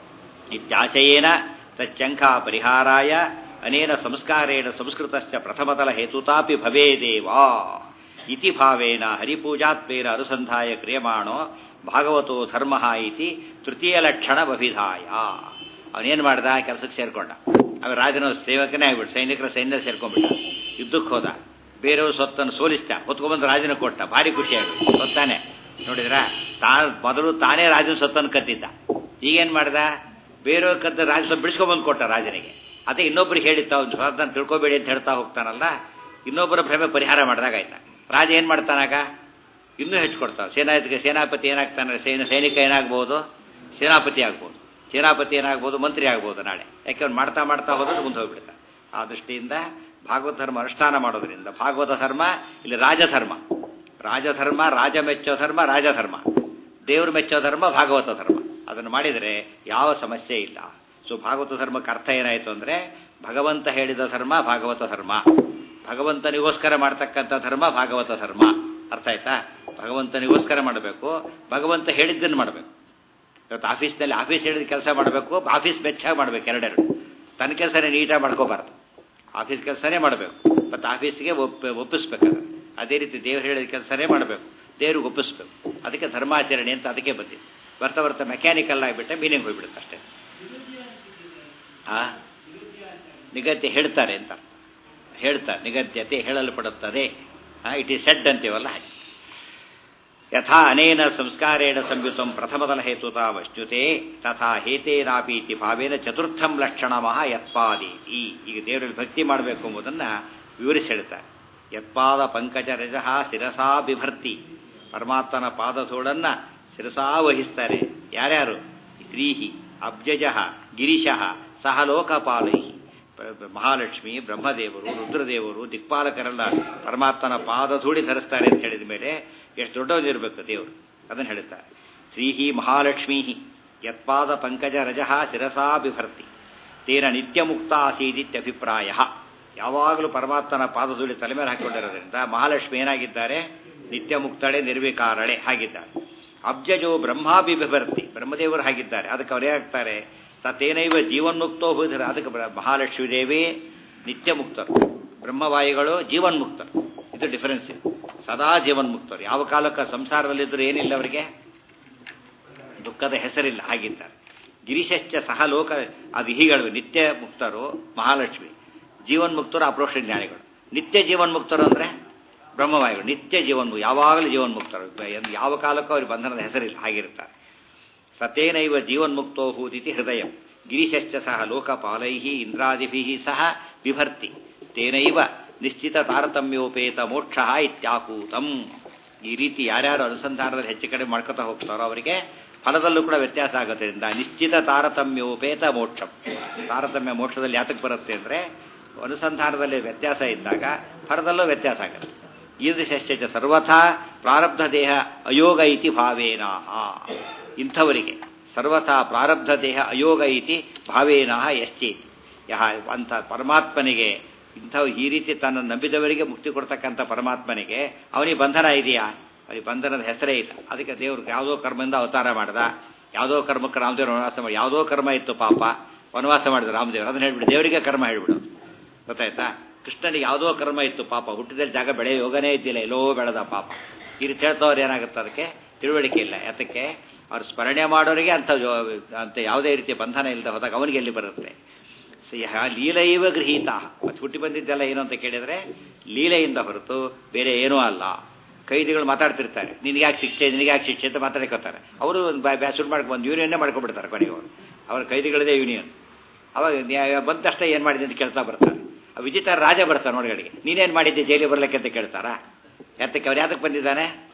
ಇತ್ಯಾಶಯೇನ ತಚ್ಚಂಖಾ ಪರಿಹಾರಾಯ ಅನೇನ ಸಂಸ್ಕಾರೇಣ ಸಂಸ್ಕೃತಸ್ಯ ಪ್ರಥಮತಲ ಹೇತುತಾಪಿ ಭವೇದೇವಾ ಇತಿ ಭಾವೇನ ಹರಿಪೂಜಾತ್ಮೇನ ಅನುಸಂಧಾಯ ಕ್ರಿಯಮಾಣೋ ಭಾಗವತೋ ಧರ್ಮ ಇತಿ ತೃತೀಯ ಲಕ್ಷಣ ಬಭಿಧಾಯ ಅವನೇನು ಮಾಡ್ದ ಕೆಲಸಕ್ಕೆ ಸೇರ್ಕೊಂಡ ಅವ ರಾಜನ ಸೇವಕನೇ ಆಗ್ಬಿಟ್ಟು ಸೈನಿಕರ ಸೈನ್ಯ ಸೇರ್ಕೊಂಡ್ಬಿಟ್ಟ ಯುದ್ಧಕ್ಕೆ ಹೋದ ಬೇರೆಯವ್ರ ಸೊತ್ತನ್ನು ಸೋಲಿಸ್ತ ಹೊತ್ಕೊಂಡ್ಬಂದು ರಾಜನ ಕೊಟ್ಟ ಭಾರಿ ಖುಷಿ ಆಗ್ಬಿಟ್ಟು ಗೊತ್ತಾನೆ ನೋಡಿದ್ರ ತಾ ಮೊದಲು ತಾನೇ ರಾಜನ ಸೊತ್ತನ್ನು ಕದ್ದಿದ್ದ ಈಗೇನ್ ಮಾಡ್ದ ಬೇರೆಯವ್ರ ಕದ್ದ ರಾಜ ಸೊತ್ತು ಬಿಡಿಸ್ಕೊಂಡ್ಬಂದು ಕೊಟ್ಟ ರಾಜನಿಗೆ ಅದೇ ಇನ್ನೊಬ್ರಿಗೆ ಹೇಳಿತ್ತ ಅವ್ನು ಸ್ವತಂತ್ರ ತಿಳ್ಕೊಬೇಡಿ ಅಂತ ಹೇಳ್ತಾ ಹೋಗ್ತಾನಲ್ಲ ಇನ್ನೊಬ್ಬರ ಭ್ರಮೆ ಪರಿಹಾರ ಮಾಡಿದಾಗ ಆಯ್ತಾ ರಾಜ ಏನು ಮಾಡ್ತಾನಾಗ ಇನ್ನೂ ಹೆಚ್ಚು ಕೊಡ್ತಾನೆ ಸೇನಾಧಿಕ ಸೇನಾಪತಿ ಏನಾಗ್ತಾನೆ ಸೇನಾ ಸೈನಿಕ ಏನಾಗ್ಬೋದು ಸೇನಾಪತಿ ಆಗ್ಬೋದು ಸೇನಾಪತಿ ಏನಾಗ್ಬೋದು ಮಂತ್ರಿ ಆಗ್ಬೋದು ನಾಳೆ ಯಾಕೆ ಅವ್ನು ಮಾಡ್ತಾ ಮಾಡ್ತಾ ಹೋದ್ರೆ ಮುಂದೆ ಹೋಗ್ಬಿಡ್ತಾನೆ ಆ ದೃಷ್ಟಿಯಿಂದ ಭಾಗವತ ಧರ್ಮ ಅನುಷ್ಠಾನ ಮಾಡೋದ್ರಿಂದ ಭಾಗವತ ಧರ್ಮ ಇಲ್ಲಿ ರಾಜಧರ್ಮ ರಾಜಧರ್ಮ ರಾಜ ಮೆಚ್ಚೋ ಧರ್ಮ ರಾಜಧರ್ಮ ದೇವರು ಮೆಚ್ಚೋ ಧರ್ಮ ಭಾಗವತ ಧರ್ಮ ಅದನ್ನು ಮಾಡಿದರೆ ಯಾವ ಸಮಸ್ಯೆ ಇಲ್ಲ ಸೊ ಭಾಗವತ ಧರ್ಮಕ್ಕೆ ಅರ್ಥ ಏನಾಯಿತು ಅಂದರೆ ಭಗವಂತ ಹೇಳಿದ ಧರ್ಮ ಭಾಗವತ ಧರ್ಮ ಭಗವಂತನಿಗೋಸ್ಕರ ಮಾಡ್ತಕ್ಕಂಥ ಧರ್ಮ ಭಾಗವತ ಧರ್ಮ ಅರ್ಥ ಆಯ್ತಾ ಭಗವಂತನಿಗೋಸ್ಕರ ಮಾಡಬೇಕು ಭಗವಂತ ಹೇಳಿದ್ದನ್ನು ಮಾಡಬೇಕು ಇವತ್ತು ಆಫೀಸ್ನಲ್ಲಿ ಆಫೀಸ್ ಹೇಳಿದ ಕೆಲಸ ಮಾಡಬೇಕು ಆಫೀಸ್ ಬೆಚ್ಚಾಗಿ ಮಾಡಬೇಕು ಎರಡೆರಡು ತನ್ನ ಕೆಲಸನೇ ನೀಟಾಗಿ ಮಾಡ್ಕೋಬಾರ್ದು ಆಫೀಸ್ ಕೆಲಸನೇ ಮಾಡಬೇಕು ಮತ್ತು ಆಫೀಸ್ಗೆ ಒಪ್ಪ ಒಪ್ಪಿಸ್ಬೇಕು ಅದನ್ನು. ಅದೇ ರೀತಿ ದೇವರು ಹೇಳಿದ ಕೆಲಸನೇ ಮಾಡಬೇಕು ದೇವ್ರಿಗೆ ಒಪ್ಪಿಸ್ಬೇಕು ಅದಕ್ಕೆ ಧರ್ಮಾಚರಣೆ ಅಂತ ಅದಕ್ಕೆ ಬಂದಿದೆ ಬರ್ತಾ ಬರ್ತಾ ಮೆಕ್ಯಾನಿಕಲ್ ಆಗಿಬಿಟ್ಟೆ ಮೀನಿಂಗ್ ಹೋಗ್ಬಿಡುತ್ತೆ ಅಷ್ಟೇ ಆ ನಿಗದ್ಯ ಹೇಳ್ತಾರೆ ಅಂತ ಹೇಳ್ತಾರೆ ನಿಗದ್ಯತೆ ಹೇಳಲ್ಪಡುತ್ತದೆ ಇಟ್ ಈಸ್ ಸೆಡ್ ಅಂತೀವಲ್ಲ ಹಾಗೆ ಯಥಾ ಅನೇನ ಸಂಸ್ಕಾರೇಣ ಸಂಯುತಂ ಪ್ರಥಮದಲ ಹೇತುತಾವಶ್ಯುತೆ ತಥಾ ಹೇತೇನಾಪೀತಿ ಭಾವೇನ ಚತುರ್ಥಂ ಲಕ್ಷಣಮಃ ಯತ್ಪಾದೀತಿ ಈಗ ದೇವರಲ್ಲಿ ಭಕ್ತಿ ಮಾಡಬೇಕು ಎಂಬುದನ್ನು ವಿವರಿಸಿ ಹೇಳ್ತಾರೆ ಯತ್ಪಾದ ಪಂಕಜ ರಜಃ ಶಿರಸಾ ಬಿಭರ್ತಿ ಪರಮಾತ್ಮನ ಪಾದಧೂಳನ್ನ ಶಿರಸಾ ವಹಿಸ್ತಾರೆ ಯಾರ್ಯಾರು ಶ್ರೀಹಿ ಅಬ್ಜಜ ಗಿರೀಶಃ ಸಹ ಲೋಕಪಾಲೈ ಮಹಾಲಕ್ಷ್ಮಿ ಬ್ರಹ್ಮದೇವರು ರುದ್ರದೇವರು ದಿಕ್ಪಾಲಕರೆಲ್ಲ ಪರಮಾತ್ಮನ ಪಾದಧೂಳಿ ಧರಿಸ್ತಾರೆ ಅಂತ ಹೇಳಿದ ಮೇಲೆ ಎಷ್ಟು ದೊಡ್ಡವನಿರಬೇಕು ದೇವರು ಅದನ್ನು ಹೇಳುತ್ತಾರೆ ಶ್ರೀಹಿ ಮಹಾಲಕ್ಷ್ಮೀ ಯತ್ಪಾದ ಪಂಕಜ ರಜಃ ಶಿರಸಾ ಬಿಭರ್ತಿ ತೇನ ನಿತ್ಯ ಮುಕ್ತ ಆಸೀದಿತ್ಯಭಿಪ್ರಾಯ ಯಾವಾಗಲೂ ಪರಮಾತ್ಮನ ಪಾದಧೂಳಿ ತಲೆ ಮೇಲೆ ಹಾಕಿಕೊಂಡಿರೋದ್ರಿಂದ ಮಹಾಲಕ್ಷ್ಮಿ ಏನಾಗಿದ್ದಾರೆ ನಿತ್ಯ ಮುಕ್ತಳೆ ನಿರ್ವಿಕಾರಳೆ ಹಾಗಿದ್ದಾರೆ ಅಬ್ಜಜೋ ಬ್ರಹ್ಮಾಭಿ ಬಿಭರ್ತಿ ಬ್ರಹ್ಮದೇವರು ಹಾಗಿದ್ದಾರೆ ಅದಕ್ಕೆ ಅವರೇ ಆಗ್ತಾರೆ ತತ್ತೇನೈವ ಜೀವನ್ಮುಕ್ತೋ ಹೋದರೆ ಅದಕ್ಕೆ ಬ್ರ- ಮಹಾಲಕ್ಷ್ಮೀ ದೇವಿ ನಿತ್ಯ ಮುಕ್ತರು ಬ್ರಹ್ಮವಾಯುಗಳು ಜೀವನ್ಮುಕ್ತರು ಇದು ಡಿಫರೆನ್ಸ್ ಇದೆ ಸದಾ ಜೀವನ್ಮುಕ್ತರು ಯಾವ ಕಾಲಕ್ಕೆ ಸಂಸಾರದಲ್ಲಿದ್ದರೂ ಏನಿಲ್ಲ ಅವರಿಗೆ ದುಃಖದ ಹೆಸರಿಲ್ಲ ಹಾಗಿದ್ದಾರೆ ಗಿರೀಶಶ್ಚ ಸಹ ಲೋಕ ಅದು ಹೀಗಳು ನಿತ್ಯ ಮುಕ್ತರು ಮಹಾಲಕ್ಷ್ಮಿ ಜೀವನ್ಮುಕ್ತರು ಅಪ್ರೋಕ್ಷ ಜ್ಞಾನಿಗಳು ನಿತ್ಯ ಜೀವನ್ಮುಕ್ತರು ಅಂದರೆ ಬ್ರಹ್ಮವಾಯುಗಳು ನಿತ್ಯ ಜೀವನ್ಮು ಯಾವಾಗಲೂ ಜೀವನ್ಮುಕ್ತರು ಬ- ಯಾವ ಕಾಲಕ್ಕೂ ಅವ್ರಿಗೆ ಬಂಧನದ ಹೆಸರಿಲ್ಲ ಹಾಗಿರ್ತಾರೆ ಸತೇನೈವ ಜೀವನ್ಮುಕ್ತೋ ಹೂದಿತಿ ಹೃದಯ ಗಿರೀಶಶ್ಚ ಸಹ ಲೋಕಪಾಲೈ ಇಂದ್ರಾದಿಭಿ ಸಹ ಬಿಭರ್ತಿ ತೇನೈವ ನಿಶ್ಚಿತ ತಾರತಮ್ಯೋಪೇತ ಮೋಕ್ಷ ಇತ್ಯಾಕೂತಂ ಈ ರೀತಿ ಯಾರ್ಯಾರು ಅನುಸಂಧಾನದಲ್ಲಿ ಹೆಚ್ಚು ಕಡಿಮೆ ಮಾಡ್ಕೊತಾ ಹೋಗ್ತಾರೋ ಅವರಿಗೆ ಫಲದಲ್ಲೂ ಕೂಡ ವ್ಯತ್ಯಾಸ ಆಗೋದ್ರಿಂದ ನಿಶ್ಚಿತ ತಾರತಮ್ಯೋಪೇತ ಮೋಕ್ಷ ತಾರತಮ್ಯ ಮೋಕ್ಷದಲ್ಲಿ ಯಾತಕ್ಕೆ ಬರುತ್ತೆ ಅಂದರೆ ಅನುಸಂಧಾನದಲ್ಲಿ ವ್ಯತ್ಯಾಸ ಇದ್ದಾಗ ಫಲದಲ್ಲೂ ವ್ಯತ್ಯಾಸ ಆಗುತ್ತೆ ಈದೃಶ್ಚ ಸರ್ವಥಾ ಪ್ರಾರಬ್ಧ ದೇಹ ಅಯೋಗ ಇತಿ ಭಾವೇನಾಹ ಇಂಥವರಿಗೆ ಸರ್ವಥಾ ಪ್ರಾರಬ್ಧ ದೇಹ ಅಯೋಗ ಇತಿ ಭಾವೇನಃ ಯಶ್ಚೇತಿ ಯಹ ಅಂತ ಪರಮಾತ್ಮನಿಗೆ ಇಂಥ ಈ ರೀತಿ ತನ್ನ ನಂಬಿದವರಿಗೆ ಮುಕ್ತಿ ಕೊಡ್ತಕ್ಕಂಥ ಪರಮಾತ್ಮನಿಗೆ ಅವನಿಗೆ ಬಂಧನ ಇದೆಯಾ ಅವನಿಗೆ ಬಂಧನದ ಹೆಸರೇ ಇಲ್ಲ ಅದಕ್ಕೆ ದೇವ್ರು ಯಾವುದೋ ಕರ್ಮದಿಂದ ಅವತಾರ ಮಾಡ್ದ ಯಾವುದೋ ಕರ್ಮಕ್ಕೆ ರಾಮದೇವರು ವನವಾಸ ಮಾಡಿ ಯಾವುದೋ ಕರ್ಮ ಇತ್ತು ಪಾಪ ವನವಾಸ ಮಾಡಿದ ರಾಮದೇವರು ಅದನ್ನ ಹೇಳ್ಬಿಡು ದೇವರಿಗೆ ಕರ್ಮ ಹೇಳ್ಬಿಡು ಗೊತ್ತಾಯ್ತಾ ಕೃಷ್ಣನಿಗೆ ಯಾವುದೋ ಕರ್ಮ ಇತ್ತು ಪಾಪ ಹುಟ್ಟಿದಲ್ಲಿ ಜಾಗ ಬೆಳೆ ಯೋಗನೇ ಇದ್ದಿಲ್ಲ ಎಲ್ಲೋ ಬೆಳೆದ ಪಾಪ ಈ ರೀತಿ ಹೇಳ್ತವ್ರು ಏನಾಗುತ್ತೆ ಅದಕ್ಕೆ ತಿಳುವಳಿಕೆ ಇಲ್ಲ ಯಾತಕ್ಕೆ ಅವ್ರು ಸ್ಮರಣೆ ಮಾಡೋರಿಗೆ ಅಂಥ ಜೋ- ಅಂತ ಯಾವುದೇ ರೀತಿಯ ಬಂಧನ ಇಲ್ಲದೆ ಹೋದಾಗ ಅವನಿಗೆ ಎಲ್ಲಿ ಬರುತ್ತೆ ಸ ಯಹ ಲೀಲೆಯವ ಗೃಹೀತ ಮತ್ತು ಹುಟ್ಟಿ ಬಂದಿದ್ದೆಲ್ಲ ಏನು ಅಂತ ಕೇಳಿದರೆ ಲೀಲೆಯಿಂದ ಹೊರತು ಬೇರೆ ಏನೂ ಅಲ್ಲ ಕೈದಿಗಳು ಮಾತಾಡ್ತಿರ್ತಾರೆ ನಿನಗೆ ಯಾಕೆ ಶಿಕ್ಷೆ ನಿನಗೆ ಯಾಕೆ ಶಿಕ್ಷೆ ಅಂತ ಮಾತಾಡ್ಕೋತಾರೆ ಅವರು ಬ್ಯಾಸುಡ್ ಮಾಡ್ಕೊಂಡು ಒಂದು ಯೂನಿಯನ್ನೇ ಮಾಡ್ಕೊಂಡ್ಬಿಡ್ತಾರೆ ಕೊನೆಗೆ ಅವರು ಅವ್ರ ಕೈದಿಗಳದೇ ಯೂನಿಯನ್ ಅವಾಗ ನ್ಯಾಯ ಬಂದ ತಕ್ಷಣ ಏನು ಮಾಡಿದೆ ಅಂತ ಕೇಳ್ತಾ ಬರ್ತಾರೆ ಆ ವಿಜಿತ ರಾಜ ಬರ್ತಾನೆ ಒಳಗಡೆಗೆ ನೀನೇನು ಮಾಡಿದ್ದೆ ಜೈಲಿಗೆ ಬರ್ಲಿಕ್ಕೆ ಅಂತ ಕೇಳ್ತಾರಾ ಯಾತಕ್ಕೆ ಅವ್ರು ಯಾತಕ್ಕೆ ಬಂದಿದ್ದಾನೆ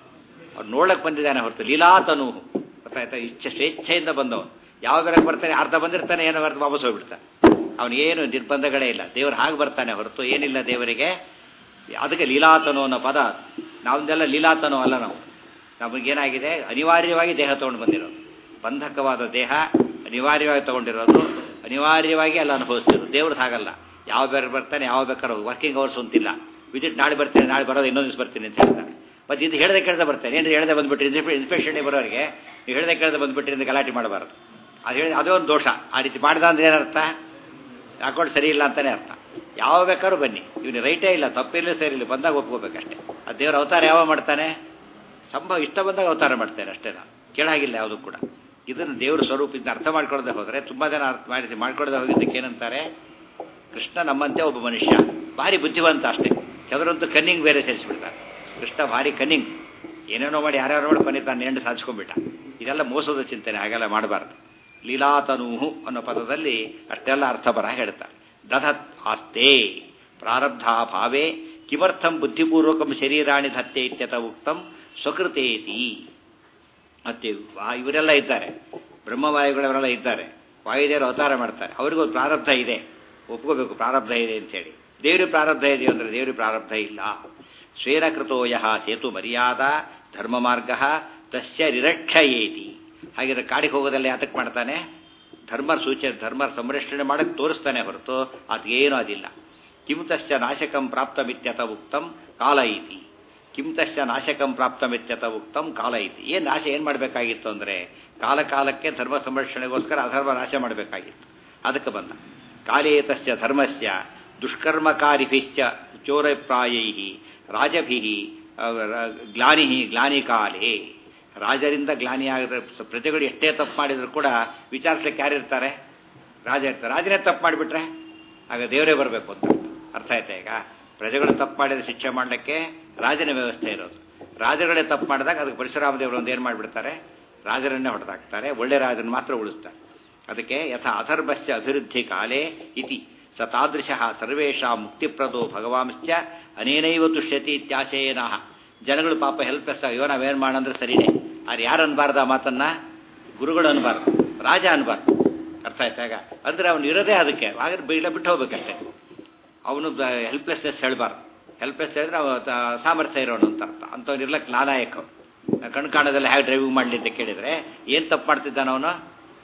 ಅವ್ರು ನೋಡಕ್ಕೆ ಬಂದಿದ್ದಾನೆ ಹೊರತು ಲೀಲಾತನು ಗೊತ್ತಾಯ್ತಾ ಇಚ್ಛೆ ಸ್ವೇಚ್ಛೆಯಿಂದ ಬಂದವನು ಯಾವ ಬೆರಕ್ಕೆ ಬರ್ತಾನೆ ಅರ್ಧ ಬಂದಿರ್ತಾನೆ ಏನೋ ಅರ್ಧ ವಾಪಸ್ ಹೋಗ್ಬಿಡ್ತಾನೆ ಅವನಿಗೇನು ನಿರ್ಬಂಧಗಳೇ ಇಲ್ಲ ದೇವರು ಹಾಗೆ ಬರ್ತಾನೆ ಹೊರತು ಏನಿಲ್ಲ ದೇವರಿಗೆ ಅದಕ್ಕೆ ಲೀಲಾತನು ಅನ್ನೋ ಪದ ನಾವೊಂದೆಲ್ಲ ಲೀಲಾತನು ಅಲ್ಲ ನಾವು ನಮಗೇನಾಗಿದೆ ಅನಿವಾರ್ಯವಾಗಿ ದೇಹ ತೊಗೊಂಡು ಬಂದಿರೋದು ಬಂಧಕವಾದ ದೇಹ ಅನಿವಾರ್ಯವಾಗಿ ತೊಗೊಂಡಿರೋದು ಅನಿವಾರ್ಯವಾಗಿ ಎಲ್ಲ ಅನುಭವಿಸ್ತಿರೋದು ದೇವ್ರದ್ದು ಹಾಗಲ್ಲ ಯಾವ ಬೇರೆ ಬರ್ತಾನೆ ಯಾವ ಬೇಕಾದ್ರೂ ವರ್ಕಿಂಗ್ ಅವರ್ಸ್ ಅಂತಿಲ್ಲ ವಿಸಿಟ್ ನಾಳೆ ಬರ್ತೀನಿ ನಾಳೆ ಬರೋದು ಇನ್ನೊಂದು ದಿವಸ ಬರ್ತೀನಿ ಅಂತ ಹೇಳ್ತಾನೆ ಮತ್ತು ಇದು ಹೇಳ್ದೆ ಕೇಳ್ದೆ ಬರ್ತಾನೆ ಏನು ಹೇಳ್ದೆ ಬಂದ್ಬಿಟ್ರಿ ಇನ್ಸ್ಪೆಕ್ಷನ್ ಬರೋರಿಗೆ ನೀವು ಹೇಳ್ದೆ ಕೇಳ್ದೆ ಬಂದ್ಬಿಟ್ರಿ ಅಂತ ಗಲಾಟೆ ಮಾಡಬಾರ್ದು ಅದು ಹೇಳಿ ಅದೇ ಒಂದು ದೋಷ ಆ ರೀತಿ ಮಾಡಿದ ಅಂದ್ರೆ ಏನರ್ಥ ಅಕೌಂಟ್ ಸರಿ ಇಲ್ಲ ಅಂತಲೇ ಅರ್ಥ ಯಾವ ಬೇಕಾದ್ರೂ ಬನ್ನಿ ಇವನು ರೈಟೇ ಇಲ್ಲ ತಪ್ಪಿಲ್ಲ ಸರಿ ಇಲ್ಲ ಬಂದಾಗ ಒಪ್ಕೋಬೇಕಷ್ಟೇ ಆ ದೇವ್ರ ಅವತಾರ ಯಾವ ಮಾಡ್ತಾನೆ ಸಂಭವ ಇಷ್ಟ ಬಂದಾಗ ಅವತಾರ ಮಾಡ್ತಾನೆ ಅಷ್ಟೇ ನಾವು ಕೇಳಾಗಿಲ್ಲ ಯಾವುದು ಕೂಡ ಇದನ್ನು ದೇವ್ರ ಸ್ವರೂಪದಿಂದ ಅರ್ಥ ಮಾಡ್ಕೊಳ್ಳದೆ ಹೋದರೆ ತುಂಬ ಜನ ಅರ್ಥ ಮಾಡಿ ಮಾಡ್ಕೊಳ್ಳದೆ ಹೋಗಿದ್ದಕ್ಕೆ ಏನಂತಾರೆ ಕೃಷ್ಣ ನಮ್ಮಂತೆ ಒಬ್ಬ ಮನುಷ್ಯ ಭಾರಿ ಬುದ್ಧಿವಂತ ಅಷ್ಟೇ ಕೆಲವರಂತೂ ಕನ್ನಿಂಗ್ ಬೇರೆ ಸೇರಿಸ್ಬಿಡ್ತಾರೆ ಕೃಷ್ಣ ಭಾರಿ ಕನ್ನಿಂಗ್ ಏನೇನೋ ಮಾಡಿ ಯಾರ್ಯಾರು ನೋಡಿ ಕೊನೆ ತಾನು ಎಂಡು ಸಾಧಿಸ್ಕೊಂಡ್ಬಿಟ್ಟ ಇದೆಲ್ಲ ಮೋಸದ ಚಿಂತನೆ ಹಾಗೆಲ್ಲ ಮಾಡಬಾರ್ದು ಲೀಲಾತನೂಹು ಅನ್ನೋ ಪದದಲ್ಲಿ ಅಷ್ಟೆಲ್ಲ ಅರ್ಥಪರ ಹೇಳ್ತಾರೆ ದಧತ್ ಆಸ್ತೆ ಪ್ರಾರಬ್ಧ ಭಾವೇ ಕಿಮರ್ಥಂ ಬುದ್ಧಿಪೂರ್ವಕಂ ಶರೀರಾಣಿ ಧತ್ತೆ ಇತ್ಯತ ಉಕ್ತಂ ಸ್ವಕೃತೇತಿ ಮತ್ತೆ ಇವರೆಲ್ಲ ಇದ್ದಾರೆ ಬ್ರಹ್ಮವಾಯುಗಳವರೆಲ್ಲ ಇದ್ದಾರೆ ವಾಯುದೇವರು ಅವತಾರ ಮಾಡ್ತಾರೆ ಅವ್ರಿಗೂ ಪ್ರಾರಬ್ಧ ಇದೆ ಒಪ್ಕೋಬೇಕು ಪ್ರಾರಬ್ಧ ಇದೆ ಅಂತೇಳಿ ದೇವ್ರಿಗೆ ಪ್ರಾರಬ್ಧ ಇದೆ ಅಂದರೆ ದೇವ್ರಿಗೆ ಪ್ರಾರಬ್ಧ ಇಲ್ಲ ಸ್ವೇನ ಕೃತೋಯ ಸೇತು ಮರ್ಯಾದ ಧರ್ಮ ಮಾರ್ಗ ತಸ್ಯ ನಿರಕ್ಷಯೇತಿ ಹಾಗಿದ್ರೆ ಕಾಡಿಗೆ ಹೋಗೋದಲ್ಲ ಯಾತಕ್ಕೆ ಮಾಡ್ತಾನೆ ಧರ್ಮ ಸೂಚನೆ ಧರ್ಮ ಸಂರಕ್ಷಣೆ ಮಾಡಕ್ಕೆ ತೋರಿಸ್ತಾನೆ ಹೊರತು ಅದೇನೂ ಅದಿಲ್ಲ ಕಿಂ ತಸ್ಯ ನಾಶಕಂ ಪ್ರಾಪ್ತಮಿತ್ಯತ ಉಕ್ತಂ ಕಾಲ ಇತಿ ಕಿಂ ತಸ್ಯ ನಾಶಕಂ ಪ್ರಾಪ್ತಮಿತ್ಯತ ಉಕ್ತಂ ಕಾಲ ಇತಿ ಏನು ನಾಶ ಏನು ಮಾಡಬೇಕಾಗಿತ್ತು ಅಂದರೆ ಕಾಲ ಕಾಲಕ್ಕೆ ಧರ್ಮ ಸಂರಕ್ಷಣೆಗೋಸ್ಕರ ಅಧರ್ಮ ನಾಶ ಮಾಡಬೇಕಾಗಿತ್ತು ಅದಕ್ಕೆ ಬಂದ ಕಾಲೇ ತಸ್ಯ ಧರ್ಮಸ್ಯ ದುಷ್ಕರ್ಮಕಾರಿಭಿಶ್ಚ ಚೋರಪ್ರಾಯೈ ರಾಜಭಿ ಗ್ಲಾನಿ ಗ್ಲಾನಿಕಾಲೇ ರಾಜರಿಂದ ಗ್ಲಾನಿಯಾಗದ ಪ್ರಜೆಗಳು ಎಷ್ಟೇ ತಪ್ಪು ಮಾಡಿದ್ರು ಕೂಡ ವಿಚಾರಿಸ್ಲಿಕ್ಕೆ ಯಾರಿರ್ತಾರೆ ರಾಜ ಇರ್ತಾರೆ ರಾಜನೇ ತಪ್ಪು ಮಾಡಿಬಿಟ್ರೆ ಆಗ ದೇವರೇ ಬರಬೇಕು ಅಂತ ಅರ್ಥ ಆಯ್ತಾ ಈಗ ಪ್ರಜೆಗಳು ತಪ್ಪು ಮಾಡಿದ್ರೆ ಶಿಕ್ಷೆ ಮಾಡಲಿಕ್ಕೆ ರಾಜನ ವ್ಯವಸ್ಥೆ ಇರೋದು ರಾಜಗಳೇ ತಪ್ಪು ಮಾಡಿದಾಗ ಅದಕ್ಕೆ ಪರಶುರಾಮ ದೇವರು ಒಂದು ಏನು ಮಾಡಿಬಿಡ್ತಾರೆ ರಾಜರನ್ನೇ ಹೊಡೆದಾಕ್ತಾರೆ ಒಳ್ಳೆ ರಾಜನ ಮಾತ್ರ ಉಳಿಸ್ತಾರೆ ಅದಕ್ಕೆ ಯಥಾ ಅಧರ್ಮಸ್ಯ ಅಭಿವೃದ್ಧಿ ಕಾಲೇ ಇತಿ ಸ ತಾದೃಶ ಸರ್ವೇಷಾ ಮುಕ್ತಿಪ್ರದೋ ಭಗವಾಂಶ್ಚ ಅನೇನೈವ ತುಷ್ಯತಿ ಇತ್ಯಾಶಯೇನಃ ಜನಗಳು ಪಾಪ ಹೆಲ್ಪ್ಲೆಸ್ ಅಯ್ಯೋ ನಾವೇನು ಮಾಡಂದ್ರೆ ಸರಿನೇ ಆದ್ರೆ ಯಾರು ಅನ್ಬಾರ್ದು ಆ ಮಾತನ್ನ ಗುರುಗಳು ಅನ್ಬಾರ್ದು ರಾಜ ಅನ್ಬಾರ್ದು ಅರ್ಥ ಆಯ್ತಾಗ ಅಂದ್ರೆ ಅವನು ಇರೋದೇ ಅದಕ್ಕೆ ಹಾಗಾದ್ರೆ ಇಲ್ಲ ಬಿಟ್ಟು ಹೋಗ್ಬೇಕಷ್ಟೇ ಅವನು ಹೆಲ್ಪ್ಲೆಸ್ನೆಸ್ ಹೇಳಬಾರ್ದು ಹೆಲ್ಪ್ಲೆಸ್ ಹೇಳಿದ್ರೆ ಅವ ಸಾಮರ್ಥ್ಯ ಇರೋನು ಅಂತ ಅರ್ಥ ಅಂಥವ್ನು ಇರ್ಲಕ್ಕೆ ನಾಲಾಯಕ ಕಣ್ಣು ಕಾಣೋದೆಲ್ಲ ಹೇಗೆ ಡ್ರೈವಿಂಗ್ ಮಾಡಲಿ ಅಂತ ಕೇಳಿದರೆ ಏನು ತಪ್ಪು ಮಾಡ್ತಿದ್ದಾನ ಅವನು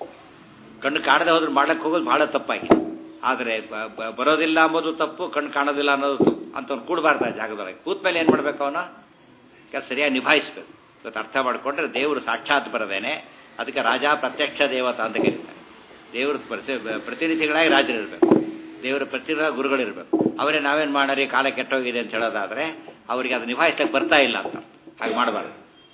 ಕಣ್ಣು ಕಾಣದೆ ಹೋದ್ರೆ ಮಾಡ್ಲಿಕ್ಕೆ ಹೋಗೋದು ಬಹಳ ತಪ್ಪಾಗಿ ಆದರೆ ಬರೋದಿಲ್ಲ ಅಂಬೋದು ತಪ್ಪು ಕಣ್ಣು ಕಾಣೋದಿಲ್ಲ ಅನ್ನೋದು ತಪ್ಪು ಅಂಥವ್ನು ಕೂಡಬಾರ್ದು ಆ ಜಾಗದೊಳಗೆ ಕೂತ ಮೇಲೆ ಏನು ಮಾಡಬೇಕು ಅವನು ಕೆಲಸ ಸರಿಯಾಗಿ ನಿಭಾಯಿಸ್ಬೇಕು ಇವತ್ತು ಅರ್ಥ ಮಾಡಿಕೊಂಡ್ರೆ ದೇವರು ಸಾಕ್ಷಾತ್ ಬರದೇನೆ ಅದಕ್ಕೆ ರಾಜ ಪ್ರತ್ಯಕ್ಷ ದೇವತ ಅಂತ ಕರೀತಾರೆ ದೇವರು ಪ್ರತಿನಿಧಿಗಳಾಗಿ ರಾಜರಿರಬೇಕು ದೇವರ ಪ್ರತಿನಿಧ ಗುರುಗಳಿರಬೇಕು ಅವರೇ ನಾವೇನು ಮಾಡರಿ ಕಾಲ ಕೆಟ್ಟೋಗಿದೆ ಅಂತ ಹೇಳೋದಾದರೆ ಅವರಿಗೆ ಅದು ನಿಭಾಯಿಸ್ಲಿಕ್ಕೆ ಬರ್ತಾ ಇಲ್ಲ ಅಂತ ಹಾಗೆ ಮಾಡಬಾರ್ದು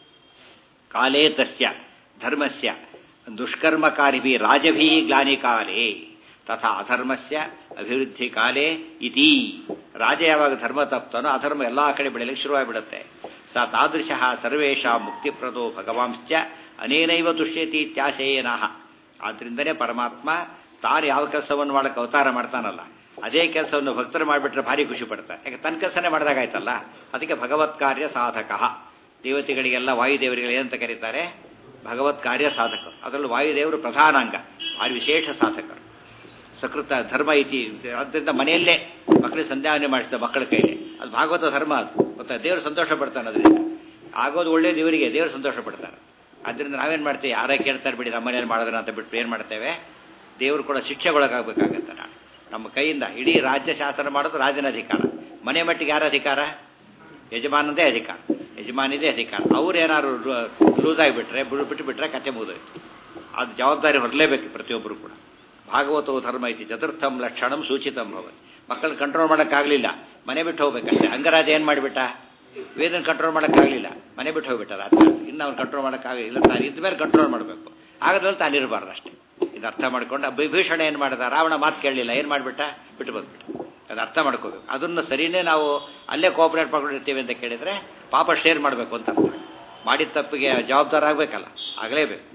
ಕಾಲೇ ತಸ್ಯ ಧರ್ಮಸ್ಯ ದುಷ್ಕರ್ಮಕಾರಿಭಿ ರಾಜಭಿ ಗ್ಲಾನಿಕಾಲೇ ತಥಾ ಅಧರ್ಮಸ್ಯ ಅಭಿವೃದ್ಧಿ ಕಾಲೇ ಇತಿ ರಾಜ ಯಾವಾಗ ಧರ್ಮ ತಪ್ತಾನೋ ಅಧರ್ಮ ಎಲ್ಲ ಕಡೆ ಬೆಳೆಯಲಿಕ್ಕೆ ಶುರುವಾಗಿಬಿಡುತ್ತೆ ಸ ತಾದೃಶ ಸರ್ವೇಷಾ ಮುಕ್ತಿಪ್ರದೋ ಭಗವಾಂಶ್ಚ ಅನೇನೈವ ತುಷ್ಯತಿ ಇತ್ಯಾಶಯೇನಃ ಆದ್ದರಿಂದನೇ ಪರಮಾತ್ಮ ತಾನು ಯಾವ ಕೆಲಸವನ್ನು ಮಾಡಕ್ಕೆ ಅವತಾರ ಮಾಡ್ತಾನಲ್ಲ ಅದೇ ಕೆಲಸವನ್ನು ಭಕ್ತರು ಮಾಡಿಬಿಟ್ರೆ ಭಾರಿ ಖುಷಿ ಪಡ್ತಾರೆ ಯಾಕೆ ತನ್ನ ಕೆಲಸನೇ ಮಾಡಿದಾಗಾಯ್ತಲ್ಲ ಅದಕ್ಕೆ ಭಗವತ್ ಕಾರ್ಯ ಸಾಧಕ ದೇವತೆಗಳಿಗೆಲ್ಲ ವಾಯುದೇವರಿಗೆಲ್ಲ ಏನಂತ ಕರೀತಾರೆ ಭಗವತ್ ಕಾರ್ಯ ಸಾಧಕರು ಅದರಲ್ಲೂ ವಾಯುದೇವರು ಪ್ರಧಾನಾಂಗ ಭಾರಿ ವಿಶೇಷ ಸಾಧಕರು ಸಕೃತ ಧರ್ಮ ಐತಿ ಆದ್ದರಿಂದ ಮನೆಯಲ್ಲೇ ಮಕ್ಕಳಿಗೆ ಸಂಧ್ಯಾವನೆ ಮಾಡಿಸಿದ ಮಕ್ಕಳ ಕೈಲಿ ಅದು ಭಾಗವತ ಧರ್ಮ ಅದು ಗೊತ್ತಾ ದೇವರು ಸಂತೋಷ ಪಡ್ತಾನೆ ಅದರಿಂದ ಆಗೋದು ಒಳ್ಳೆ ದೇವರಿಗೆ ದೇವರು ಸಂತೋಷ ಪಡ್ತಾರೆ ಅದರಿಂದ ನಾವೇನು ಮಾಡ್ತೀವಿ ಯಾರೇ ಕೇಳ್ತಾರೆ ಬಿಡಿ ನಮ್ಮ ಮನೇಲಿ ಮಾಡಿದ್ರೆ ಅಂತ ಬಿಟ್ಟು ಏನು ಮಾಡ್ತೇವೆ ದೇವರು ಕೂಡ ಶಿಕ್ಷೆಗೊಳಗಾಗಬೇಕಾಗತ್ತೆ ನಾನು ನಮ್ಮ ಕೈಯಿಂದ ಇಡೀ ರಾಜ್ಯ ಶಾಸನ ಮಾಡೋದು ರಾಜನ ಅಧಿಕಾರ ಮನೆ ಮಟ್ಟಿಗೆ ಯಾರ ಅಧಿಕಾರ ಯಜಮಾನದೇ ಅಧಿಕಾರ ಯಜಮಾನಿದೇ ಅಧಿಕಾರ ಅವ್ರು ಏನಾದ್ರು ಲೂಸ್ ಆಗಿಬಿಟ್ರೆ ಬಿಟ್ಟು ಬಿಟ್ಟರೆ ಕತೆ ಮುಗಿದೋಯ್ತು ಅದು ಜವಾಬ್ದಾರಿ ಹೊರಲೇಬೇಕು ಪ್ರತಿಯೊಬ್ಬರು ಕೂಡ ಭಾಗವತೋ ಧರ್ಮ ಐತಿ ಚತುರ್ಥಂ ಲಕ್ಷಣಂ ಸೂಚಿತಂ ಭವತ್ ಮಕ್ಕಳನ್ನ ಕಂಟ್ರೋಲ್ ಮಾಡೋಕ್ಕಾಗಲಿಲ್ಲ ಮನೆ ಬಿಟ್ಟು ಹೋಗ್ಬೇಕಷ್ಟೇ ಅಂಗರಾಜ ಏನು ಮಾಡಿಬಿಟ್ಟ ವೇದನ ಕಂಟ್ರೋಲ್ ಮಾಡೋಕ್ಕಾಗಲಿಲ್ಲ ಮನೆ ಬಿಟ್ಟು ಹೋಗ್ಬಿಟ್ಟ ರಾಜ ಇನ್ನು ಅವ್ನು ಕಂಟ್ರೋಲ್ ಮಾಡೋಕ್ಕಾಗಲಿಲ್ಲ ತಾನು ಇದ್ದ ಮೇಲೆ ಕಂಟ್ರೋಲ್ ಮಾಡಬೇಕು ಆಗದ್ಮೇಲೆ ತಾನು ಇರಬಾರ್ದು ಅಷ್ಟೇ ಇದು ಅರ್ಥ ಮಾಡ್ಕೊಂಡು ವಿಭೀಷಣ ಏನು ಮಾಡಿದ ರಾವಣ ಮಾತು ಕೇಳಲಿಲ್ಲ ಏನು ಮಾಡಿಬಿಟ್ಟ ಬಿಟ್ಟು ಬಂದ್ಬಿಟ್ಟು ಅದು ಅರ್ಥ ಮಾಡ್ಕೋಬೇಕು ಅದನ್ನು ಸರಿನೇ ನಾವು ಅಲ್ಲೇ ಕೋಆಪರೇಟ್ ಮಾಡ್ಕೊಂಡಿರ್ತೀವಿ ಅಂತ ಕೇಳಿದರೆ ಪಾಪ ಶೇರ್ ಮಾಡಬೇಕು ಅಂತ ಅರ್ಥ ಮಾಡಿದ ತಪ್ಪಿಗೆ ಜವಾಬ್ದಾರ ಆಗಬೇಕಲ್ಲ ಆಗಲೇಬೇಕು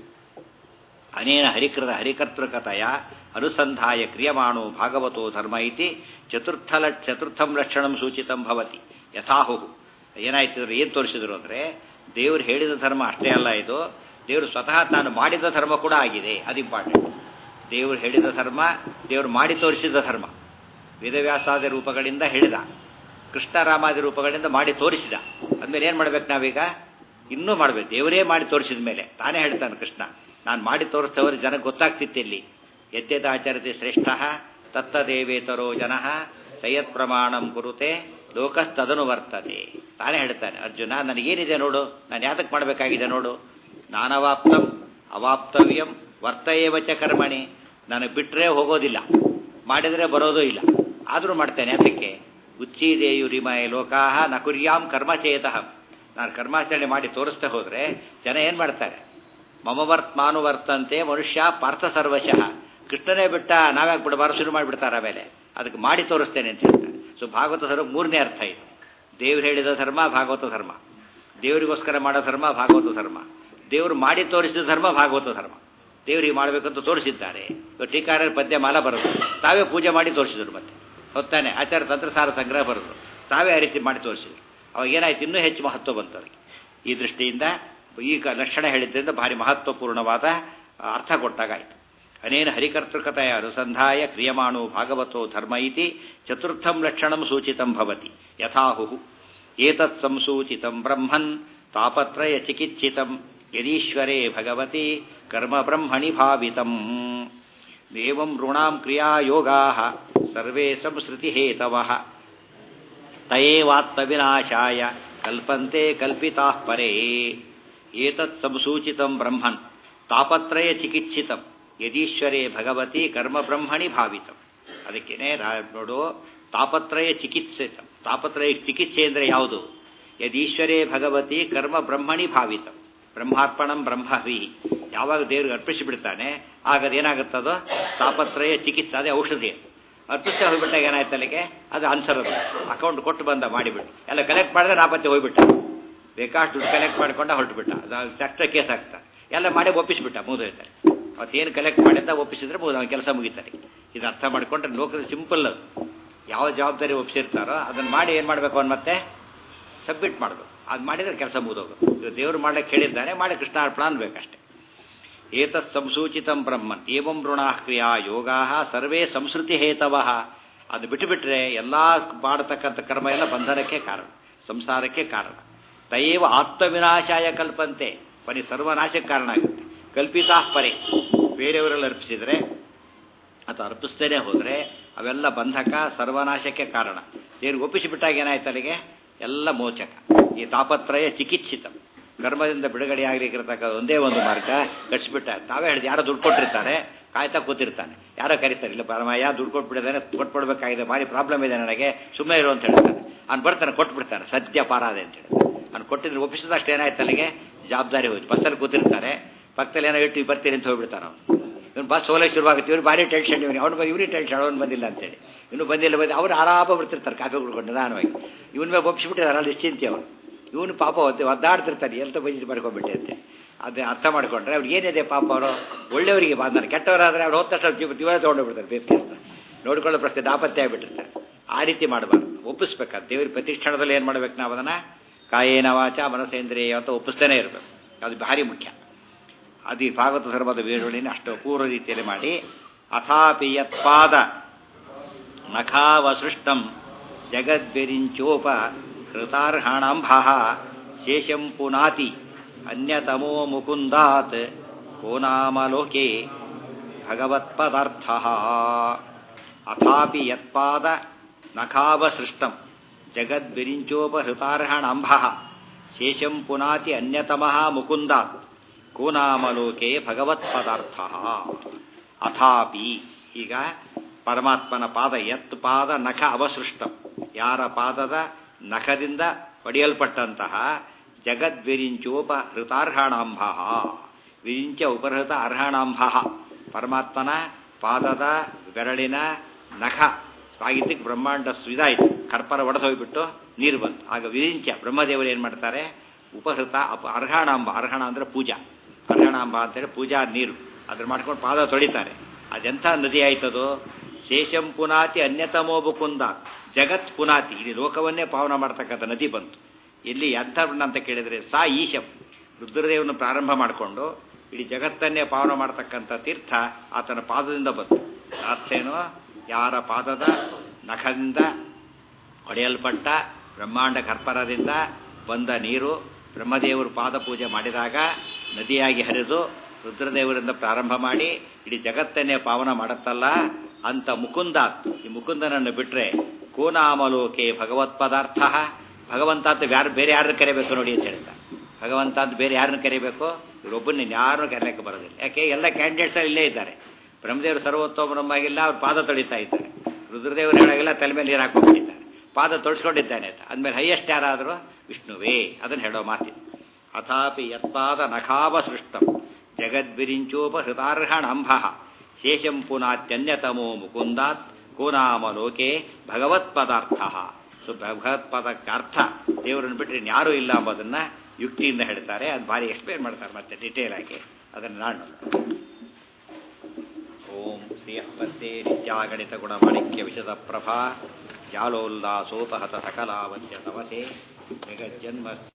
ಅನೇನ ಹರಿಕೃತ ಹರಿಕರ್ತೃಕತೆಯ ಅನುಸಂಧಾಯ ಕ್ರಿಯಮಾಣೋ ಭಾಗವತೋ ಧರ್ಮ ಇತಿ ಚತುರ್ಥ ಚತುರ್ಥಂ ಲಕ್ಷಣಂ ಸೂಚಿತಂ ಭವತಿ ಯಥಾಹು ಏನಾಯ್ತಿದ್ರು ಏನು ತೋರಿಸಿದ್ರು ಅಂದರೆ ದೇವರು ಹೇಳಿದ ಧರ್ಮ ಅಷ್ಟೇ ಅಲ್ಲ ಇದು ದೇವರು ಸ್ವತಃ ತಾನು ಮಾಡಿದ ಧರ್ಮ ಕೂಡ ಆಗಿದೆ ಅದು ಇಂಪಾರ್ಟೆಂಟ್ ದೇವರು ಹೇಳಿದ ಧರ್ಮ ದೇವರು ಮಾಡಿ ತೋರಿಸಿದ ಧರ್ಮ ವೇದವ್ಯಾಸಾದಿ ರೂಪಗಳಿಂದ ಹೇಳಿದ ಕೃಷ್ಣರಾಮಾದಿ ರೂಪಗಳಿಂದ ಮಾಡಿ ತೋರಿಸಿದ ಅಂದಮೇಲೆ ಏನು ಮಾಡ್ಬೇಕು ನಾವೀಗ ಇನ್ನೂ ಮಾಡ್ಬೇಕು ದೇವರೇ ಮಾಡಿ ತೋರಿಸಿದ ಮೇಲೆ ತಾನೇ ಹೇಳ್ತಾನೆ ಕೃಷ್ಣ ನಾನು ಮಾಡಿ ತೋರಿಸ್ತವರು ಜನಕ್ಕೆ ಗೊತ್ತಾಗ್ತಿತ್ತಿಲ್ಲಿ ಯದ್ಯದಾಚರತೆ ಶ್ರೇಷ್ಠ ತತ್ತದೇವೇತರೋ ಜನ ಸಯತ್ ಪ್ರಮಾಣಂ ಕುರುತೆ ಲೋಕಸ್ತದನು ವರ್ತದೆ ತಾನೇ ಹೇಳ್ತಾನೆ ಅರ್ಜುನ ನನಗೇನಿದೆ ನೋಡು ನಾನು ಯಾತಕ್ಕೆ ಮಾಡಬೇಕಾಗಿದೆ ನೋಡು ನಾನವಾಪ್ತಂ ಅವಾಪ್ತವ್ಯಂ ವರ್ತಯೇವಚ ಕರ್ಮಣಿ ನನಗೆ ಬಿಟ್ಟರೆ ಹೋಗೋದಿಲ್ಲ ಮಾಡಿದರೆ ಬರೋದೂ ಇಲ್ಲ ಆದರೂ ಮಾಡ್ತೇನೆ ಅದಕ್ಕೆ ಉಚ್ಛೀದೇಯುರಿಮಯ ಲೋಕಾಹ ನಕುರ್ಯಾಂ ಕರ್ಮಚೇತಃ ನಾನು ಕರ್ಮಾಚರಣೆ ಮಾಡಿ ತೋರಿಸ್ತಾ ಹೋದರೆ ಜನ ಏನು ಮಾಡ್ತಾರೆ ಮಮವರ್ತ್ ಮಾನುವರ್ತಂತೆ ಮನುಷ್ಯ ಪಾರ್ಥ ಸರ್ವಶಃ ಕೃಷ್ಣನೇ ಬಿಟ್ಟ ನಾವ್ಯಾಕೆ ಬಿಡಬಾರ ಶುರು ಮಾಡಿಬಿಡ್ತಾರೆ ಆಮೇಲೆ ಅದಕ್ಕೆ ಮಾಡಿ ತೋರಿಸ್ತೇನೆ ಅಂತ ಹೇಳ್ತಾರೆ ಸೊ ಭಾಗವತ ಧರ್ಮ ಮೂರನೇ ಅರ್ಥ ಇದು ದೇವ್ರು ಹೇಳಿದ ಧರ್ಮ ಭಾಗವತ ಧರ್ಮ ದೇವರಿಗೋಸ್ಕರ ಮಾಡೋ ಧರ್ಮ ಭಾಗವತ ಧರ್ಮ ದೇವರು ಮಾಡಿ ತೋರಿಸಿದ ಧರ್ಮ ಭಾಗವತ ಧರ್ಮ ದೇವರಿಗೆ ಮಾಡಬೇಕಂತ ತೋರಿಸಿದ್ದಾರೆ ಇವಾಗ ಟೀಕಾರ ಪದ್ಯ ಮಾಲ ಬರೋದು ತಾವೇ ಪೂಜೆ ಮಾಡಿ ತೋರಿಸಿದ್ರು ಮತ್ತೆ ಹೊತ್ತಾನೆ ಆಚಾರ ತಂತ್ರಸಾರ ಸಂಗ್ರಹ ಬರೋದು ತಾವೇ ಆ ರೀತಿ ಮಾಡಿ ತೋರಿಸಿದ್ರು ಅವಾಗ ಏನಾಯ್ತು ಇನ್ನೂ ಹೆಚ್ಚು ಮಹತ್ವ ಬಂತು ಅದಕ್ಕೆ ಈ ದೃಷ್ಟಿಯಿಂದ ಈ ಲಕ್ಷಣ ಹೇಳಿದ್ದರಿಂದ ಭಾರಿ ಮಹತ್ವಪೂರ್ಣವಾದ ಅರ್ಥ ಕೊಟ್ಟಾಗಾಯಿತು ಅನೇನ ಹರಿಕರ್ತೃಕತೆಯ ಅನುಸಂಧಾಯ ಕ್ರಿಯಮಾಣೋ ಭಾಗವತೋ ಧರ್ಮ ಇತಿ ಚತುರ್ಥಂ ಲಕ್ಷಣಂ ಸೂಚಿತಂ ಭವತಿ ಯಥಾಹು ಏತತ್ ಸಂಸೂಚಿತಂ ಬ್ರಹ್ಮನ್ ತಾಪತ್ರಯ ಚಿಕಿತ್ಸಿತಂ ಯದೀಶ್ವರೇ ಭಗವತಿ ಕರ್ಮ ಬ್ರಹ್ಮಣಿ ಭಾವಿತಂ ಏವಂ ಋಣಾಂ ಕ್ರಿಯಾಯೋಗಾ ಸರ್ವೇ ಸಂಸ್ಕೃತಿ ಹೇತವಃ ತಯೇವಾತ್ಮವಿನಾಶಾಯ ಕಲ್ಪಂತೆ ಕಲ್ಪಿತಾ ಪರೇ ಏತತ್ ಸಂಸೂಚಿತಂ ಬ್ರಹ್ಮನ್ ತಾಪತ್ರಯ ಚಿಕಿತ್ಸಿತಂ ಯದೀಶ್ವರೇ ಭಗವತಿ ಕರ್ಮ ಬ್ರಹ್ಮಣಿ ಭಾವಿತಂ ಅದಕ್ಕೇನೆ ನೋಡು ತಾಪತ್ರಯ ಚಿಕಿತ್ಸಿತಂ ತಾಪತ್ರಯ ಚಿಕಿತ್ಸೆ ಅಂದರೆ ಯಾವುದು ಯದೀಶ್ವರೇ ಭಗವತಿ ಕರ್ಮ ಬ್ರಹ್ಮಣಿ ಭಾವಿತಂ ಬ್ರಹ್ಮಾರ್ಪಣಂ ಬ್ರಹ್ಮವಿ ಯಾವಾಗ ದೇವ್ರಿಗೆ ಅರ್ಪಿಸಿಬಿಡ್ತಾನೆ ಆಗ ಅದೇನಾಗುತ್ತದೋ ತಾಪತ್ರಯ ಚಿಕಿತ್ಸೆ ಅದೇ ಔಷಧಿ ಅರ್ಪಿಸ್ತಾ ಹೋಗ್ಬಿಟ್ಟಾಗ ಏನಾಯ್ತು ಅಲ್ಲಿಗೆ ಅದು ಆನ್ಸರ್ ಅದು ಅಕೌಂಟ್ ಕೊಟ್ಟು ಬಂದ ಮಾಡಿಬಿಟ್ಟು ಎಲ್ಲ ಕಲೆಕ್ಟ್ ಮಾಡಿದ್ರೆ ನಾಪತ್ತೆ ಹೋಗ್ಬಿಟ್ಟ ಬೇಕಾಷ್ಟು ದುಡ್ಡು ಕಲೆಕ್ಟ್ ಮಾಡ್ಕೊಂಡ ಹೊರಟುಬಿಟ್ಟ ಅದು ತಕ್ಷಣ ಕೇಸ್ ಆಗ್ತಾ ಎಲ್ಲ ಮಾಡಿ ಒಪ್ಪಿಸ್ಬಿಟ್ಟ ಮುಗಿದೋಯ್ತಾರೆ ಅವತ್ತೇನು ಕಲೆಕ್ಟ್ ಮಾಡಿದ್ದ ಒಪ್ಪಿಸಿದ್ರೆ ಮುಗಿದ ಅವನ ಕೆಲಸ ಮುಗಿತಾರೆ ಇದು ಅರ್ಥ ಮಾಡಿಕೊಂಡ್ರೆ ಲೋಕದ ಸಿಂಪಲ್ ಅದು ಯಾವ ಜವಾಬ್ದಾರಿ ಒಪ್ಪಿಸಿರ್ತಾರೋ ಅದನ್ನು ಮಾಡಿ ಏನು ಮಾಡಬೇಕು ಅವನು ಮತ್ತೆ ಸಬ್ಮಿಟ್ ಮಾಡಬೇಕು ಅದು ಮಾಡಿದ್ರೆ ಕೆಲಸ ಮುಗಿದೋಗೋದು ಇದು ದೇವರು ಮಾಡಕ್ಕೆ ಹೇಳಿದ್ದಾನೆ ಮಾಡಿ ಕೃಷ್ಣಾರ್ಪಣ ಅನ್ಬೇಕಷ್ಟೆ ಏತತ್ ಸಂಸೂಚಿತಂ ಬ್ರಹ್ಮನ್ ಏವಂ ಋಣಾ ಕ್ರಿಯಾ ಯೋಗಾ ಸರ್ವೇ ಸಂಸ್ಕೃತಿ ಹೇತವ ಅದು ಬಿಟ್ಟುಬಿಟ್ರೆ ಎಲ್ಲ ಮಾಡತಕ್ಕಂಥ ಕರ್ಮ ಎಲ್ಲ ಬಂಧನಕ್ಕೆ ಕಾರಣ ಸಂಸಾರಕ್ಕೆ ಕಾರಣ ತಯೇವ ಆತ್ಮವಿನಾಶಾಯ ಕಲ್ಪಂತೆ ಕೊನೆ ಸರ್ವನಾಶಕ್ಕೆ ಕಾರಣ ಆಗುತ್ತೆ ಕಲ್ಪಿತಾ ಪರೆ ಬೇರೆಯವರೆಲ್ಲ ಅರ್ಪಿಸಿದರೆ ಅಥವಾ ಅರ್ಪಿಸ್ತೇನೆ ಹೋದರೆ ಅವೆಲ್ಲ ಬಂಧಕ ಸರ್ವನಾಶಕ್ಕೆ ಕಾರಣ ದೇವ್ರಿಗೆ ಒಪ್ಪಿಸಿಬಿಟ್ಟಾಗ ಏನಾಯ್ತು ಅಲ್ಲಿಗೆ ಎಲ್ಲ ಮೋಚಕ ಈ ತಾಪತ್ರಯ ಚಿಕಿತ್ಸಿತ ಕರ್ಮದಿಂದ ಬಿಡುಗಡೆ ಆಗಲಿಕ್ಕಿರ್ತಕ್ಕ ಒಂದೇ ಒಂದು ಮಾರ್ಗ ಕಟ್ಸಿಬಿಟ್ಟ ತಾವೇ ಹೇಳಿದ ಯಾರೋ ದುಡ್ಡು ಕೊಟ್ಟಿರ್ತಾರೆ ಕಾಯ್ತಾ ಕೂತಿರ್ತಾನೆ ಯಾರೋ ಕರೀತಾರೆ ಇಲ್ಲ ಪರಮಯ್ಯ ದುಡ್ಡು ಕೊಟ್ಬಿಟ್ಟಿದ್ದಾನೆ ಕೊಟ್ಬಿಡ್ಬೇಕಾಗಿದೆ ಭಾರಿ ಪ್ರಾಬ್ಲಮ್ ಇದೆ ನನಗೆ ಸುಮ್ಮನೆ ಇರು ಅಂತ ಹೇಳ್ತಾನೆ ಅವ್ನು ಬರ್ತಾನೆ ಕೊಟ್ಬಿಡ್ತಾನೆ ಸದ್ಯ ಪಾರಾದೆ ಅಂತ ಹೇಳಿ ಅವ್ನು ಕೊಟ್ಟಿದ್ರೆ ಒಪ್ಪಿಸಿದಷ್ಟು ಏನಾಯ್ತು ಅಲ್ಲಿಗೆ ಜವಾಬ್ದಾರಿ ಹೋಯ್ತು ಬಸ್ಸಲ್ಲಿ ಕೂತಿರ್ತಾರೆ ಪಕ್ಕದಲ್ಲಿ ಏನೋ ಇಟ್ಟು ಬರ್ತೀರಿ ಅಂತ ಹೋಗ್ಬಿಡ್ತಾನೆ ಅವನು ಇವನು ಬಸ್ ಸೋಲೆ ಶುರುವಾಗುತ್ತೆ ಇವ್ರು ಭಾರಿ ಟೆನ್ಷನ್ ಇವನು ಅವ್ನು ಇವ್ರಿಗೆ ಟೆನ್ಷನ್ ಅವ್ನು ಬಂದಿಲ್ಲ ಅಂತೇಳಿ ಇನ್ನು ಬಂದಿಲ್ಲ ಬಂದು ಅವ್ರು ಆರಾಮ ಬರ್ತಿರ್ತಾರೆ ಕಾಫಿ ಕುಡ್ಕೊಂಡು ನಿಧಾನವಾಗಿ ಇವನ್ ಮೇಲೆ ಒಪ್ಪಿಸ್ಬಿಟ್ಟಿದ್ದಾರೆ ಅಲ್ಲಿ ನಿಶ್ಚಿಂತೆ ಅವನು ಇವನು ಪಾಪ ಒತ್ತೆ ಒದ್ದಾಡ್ತಿರ್ತಾನೆ ಎಲ್ತ ಬಜೆಟ್ ಮಾಡ್ಕೊಂಡ್ಬಿಟ್ಟೆ ಅಂತೆ ಅದೇ ಅರ್ಥ ಮಾಡ್ಕೊಂಡ್ರೆ ಅವ್ರು ಏನಿದೆ ಪಾಪ ಅವರು ಒಳ್ಳೆಯವರಿಗೆ ಬಾಂಧಾರೆ ಕೆಟ್ಟವರಾದರೆ ಅವ್ರು ಹೋದ ತಕ್ಷಣ ಜೀವ ತೊಗೊಂಡೋಗ್ಬಿಡ್ತಾರೆ ಬೇಸ್ ಕೇಸ್ನ ನೋಡ್ಕೊಳ್ಳೋ ಪ್ರಶ್ನೆ ದಾಪತ್ಯ ಆಗಿಬಿಟ್ಟಿರ್ತಾರೆ ಆ ರೀತಿ ಮಾಡಬಾರ್ದು ಒಪ್ಪಿಸ್ಬೇಕಾದ ದೇವ್ರ ಪ್ರತಿಕ್ಷಣದಲ್ಲಿ ಏನು ಮಾಡ್ಬೇಕು ನಾವು ಅದನ್ನು ಕಾಯೇನ ವಾಚ ಮನಸೇಂದ್ರಿಯ ಅಂತ ಒಪ್ಪಿಸ್ತೇನೆ ಇರಬೇಕು ಅದು ಭಾರಿ ಮುಖ್ಯ ಅದು ಈ ಭಾಗವತ ಧರ್ಮದ ವಿವರಣೆಯನ್ನು ಅಷ್ಟು ಪೂರ್ವ ರೀತಿಯಲ್ಲಿ ಮಾಡಿ ಅಥಾಪಿ ಯತ್ಪಾದ ನಖಾವಸೃಷ್ಟಂ ಜಗದ್ವಿರಿಂಚೋಪ ಕೃತಾರ್ಹಣಂಭ ಶೇಷಂ ಪುನಾತಿ ಅನ್ಯತಮೋ ಮುಕುಂದಾತ್ ಕೋ ನಾಮ ಲೋಕೆ ಭಗವತ್ಪದಾರ್ಥ ಅಥಾಪಿ ಯತ್ಪಾದ ನಖಾವಸೃಷ್ಟಂ ಜಗದ್ವಿರಿಂಚೋಪಹೃತಾರ್ಹಣಂಭ ಶೇಷಂ ಪುನಾತಿ ಅನ್ಯತಮಃ ಮುಕುಂದಾತ್ ಕೋ ನಾಮ ಲೋಕೆ ಭಗವತ್ಪದಾರ್ಥ ಅಥಾಪಿ ಈಗ ಪರಮಾತ್ಮನ ಪಾದ ಎತ್ ಪಾದ ನಖ ಅವಸೃಷ್ಟ ಯಾರ ಪಾದದ ನಖದಿಂದ ಪಡೆಯಲ್ಪಟ್ಟಂತಹ ಜಗದ್ವಿರಿಂಚೋಪ ಹೃತಾರ್ಹಣಾಂಭ ವಿರಿಂಚ ಉಪಹೃತ ಅರ್ಹಣಾಂಭ ಪರಮಾತ್ಮನ ಪಾದದ ಬೆರಳಿನ ನಖ ಆಗಿದ್ದಕ್ಕೆ ಬ್ರಹ್ಮಾಂಡ ಇದಾಯಿತು ಕರ್ಪರ ಒಡೆದೋಗ್ಬಿಟ್ಟು ನೀರು ಬಂತು ಆಗ ವಿರಿಂಚ ಬ್ರಹ್ಮದೇವರು ಏನು ಮಾಡ್ತಾರೆ ಉಪಹೃತ ಅಪ ಅರ್ಹಣಾಂಬ ಅರ್ಹಣ ಅಂದರೆ ಪೂಜಾ ಅರ್ಹಣಾಂಬ ಅಂತೇಳಿ ಪೂಜಾ ನೀರು ಅದ್ರ ಮಾಡ್ಕೊಂಡು ಪಾದ ತೊಳಿತಾರೆ ಅದೆಂಥ ನದಿ ಆಯ್ತದು ಶೇಷಂ ಪುನಾತಿ ಅನ್ಯತಮೋ ಬುಕುಂದ ಜಗತ್ ಪುನಾತಿ ಇಲ್ಲಿ ಲೋಕವನ್ನೇ ಪಾವನ ಮಾಡ್ತಕ್ಕಂಥ ನದಿ ಬಂತು ಎಲ್ಲಿ ಎಂಥವ್ರನ್ನ ಅಂತ ಕೇಳಿದರೆ ಸಾ ಈಶಂ ರುದ್ರದೇವನ ಪ್ರಾರಂಭ ಮಾಡಿಕೊಂಡು ಇಡೀ ಜಗತ್ತನ್ನೇ ಪಾವನ ಮಾಡತಕ್ಕಂಥ ತೀರ್ಥ ಆತನ ಪಾದದಿಂದ ಬಂತು ಅರ್ಥೇನೋ ಯಾರ ಪಾದದ ನಖದಿಂದ ಹೊಡೆಯಲ್ಪಟ್ಟ ಬ್ರಹ್ಮಾಂಡ ಕರ್ಪರದಿಂದ ಬಂದ ನೀರು ಬ್ರಹ್ಮದೇವರು ಪಾದ ಪೂಜೆ ಮಾಡಿದಾಗ ನದಿಯಾಗಿ ಹರಿದು ರುದ್ರದೇವರಿಂದ ಪ್ರಾರಂಭ ಮಾಡಿ ಇಡೀ ಜಗತ್ತನ್ನೇ ಪಾವನ ಮಾಡುತ್ತಲ್ಲ ಅಂತ ಮುಕುಂದ ಈ ಮುಕುಂದನನ್ನು ಬಿಟ್ಟರೆ ಕೋನಾಮಲೋಕೆ ಭಗವತ್ ಪದಾರ್ಥ ಭಗವಂತ ಅಂತ ಯಾರು ಬೇರೆ ಯಾರನ್ನ ಕರಿಬೇಕು ನೋಡಿ ಅಂತ ಹೇಳ್ತಾರೆ ಭಗವಂತ ಅಂತ ಬೇರೆ ಯಾರನ್ನ ಕರಿಬೇಕು ಇವರೊಬ್ಬನ ಯಾರನ್ನು ಕರೆಯಕ್ಕೆ ಬರೋದಿಲ್ಲ ಯಾಕೆ ಎಲ್ಲ ಕ್ಯಾಂಡಿಡೇಟ್ಸ್ ಇಲ್ಲೇ ಇದ್ದಾರೆ ಬ್ರಹ್ಮದೇವರು ಸರ್ವೋತ್ತಮರಮ್ಮಾಗಿಲ್ಲ ಅವ್ರು ಪಾದ ತೊಳಿತಾ ಇದ್ದಾರೆ ರುದ್ರದೇವರು ಹೇಳಾಗಿಲ್ಲ ತಲೆ ಮೇಲೆ ನೀರು ಹಾಕೊಂಡ್ಬಿಟ್ಟಿದ್ದಾರೆ ಪಾದ ತೊಳ್ಸ್ಕೊಂಡಿದ್ದಾನೆ ಅಂತ ಅಂದಮೇಲೆ ಹೈಯೆಸ್ಟ್ ಯಾರಾದರೂ ವಿಷ್ಣುವೇ ಅದನ್ನು ಹೇಳೋ ಮಾತಿದೆ ಅಥಾಪಿ ಯತ್ಪಾದ ನಖಾವ ಸೃಷ್ಟಂ ಜಗದ್ವಿರಿಂಚೋಪಹೃತಾರ್ಹಣಂಭ ಶೇಷಂ ಪುನಾತ್ಯನ್ಯತಮೋ ಮುಕುಂದಾತ್ ಕೋನಾಮಲೋಕೆ ಭಗವತ್ ಪದಾರ್ಥ ಸೊ ಭಗವತ್ಪದಕ್ಕೆ ಅರ್ಥ ದೇವರನ್ನು ಬಿಟ್ಟರೆ ಇನ್ಯಾರೂ ಇಲ್ಲ ಎಂಬುದನ್ನು ಯುಕ್ತಿಯಿಂದ ಹೇಳ್ತಾರೆ ಅದು ಭಾರಿ ಎಕ್ಸ್ಪ್ಲೇನ್ ಮಾಡ್ತಾರೆ ಮತ್ತೆ ಡಿಟೇಲ್ ಆಗಿ ಅದನ್ನು ನಾನು ಓಂ ಶ್ರೀಯಪ್ಪತ್ತೇ ನಿತ್ಯಾಗಣಿತ ಗುಣಮಾಣಿಕ್ಯ ವಿಶದ ಪ್ರಭಾ ಜಾಲೋಲ್ಲಾಸೋಪಹತ ಸಕಲಾವತ್ಯ ತವಸೆ ಜಗಜ್ಜನ್ಮ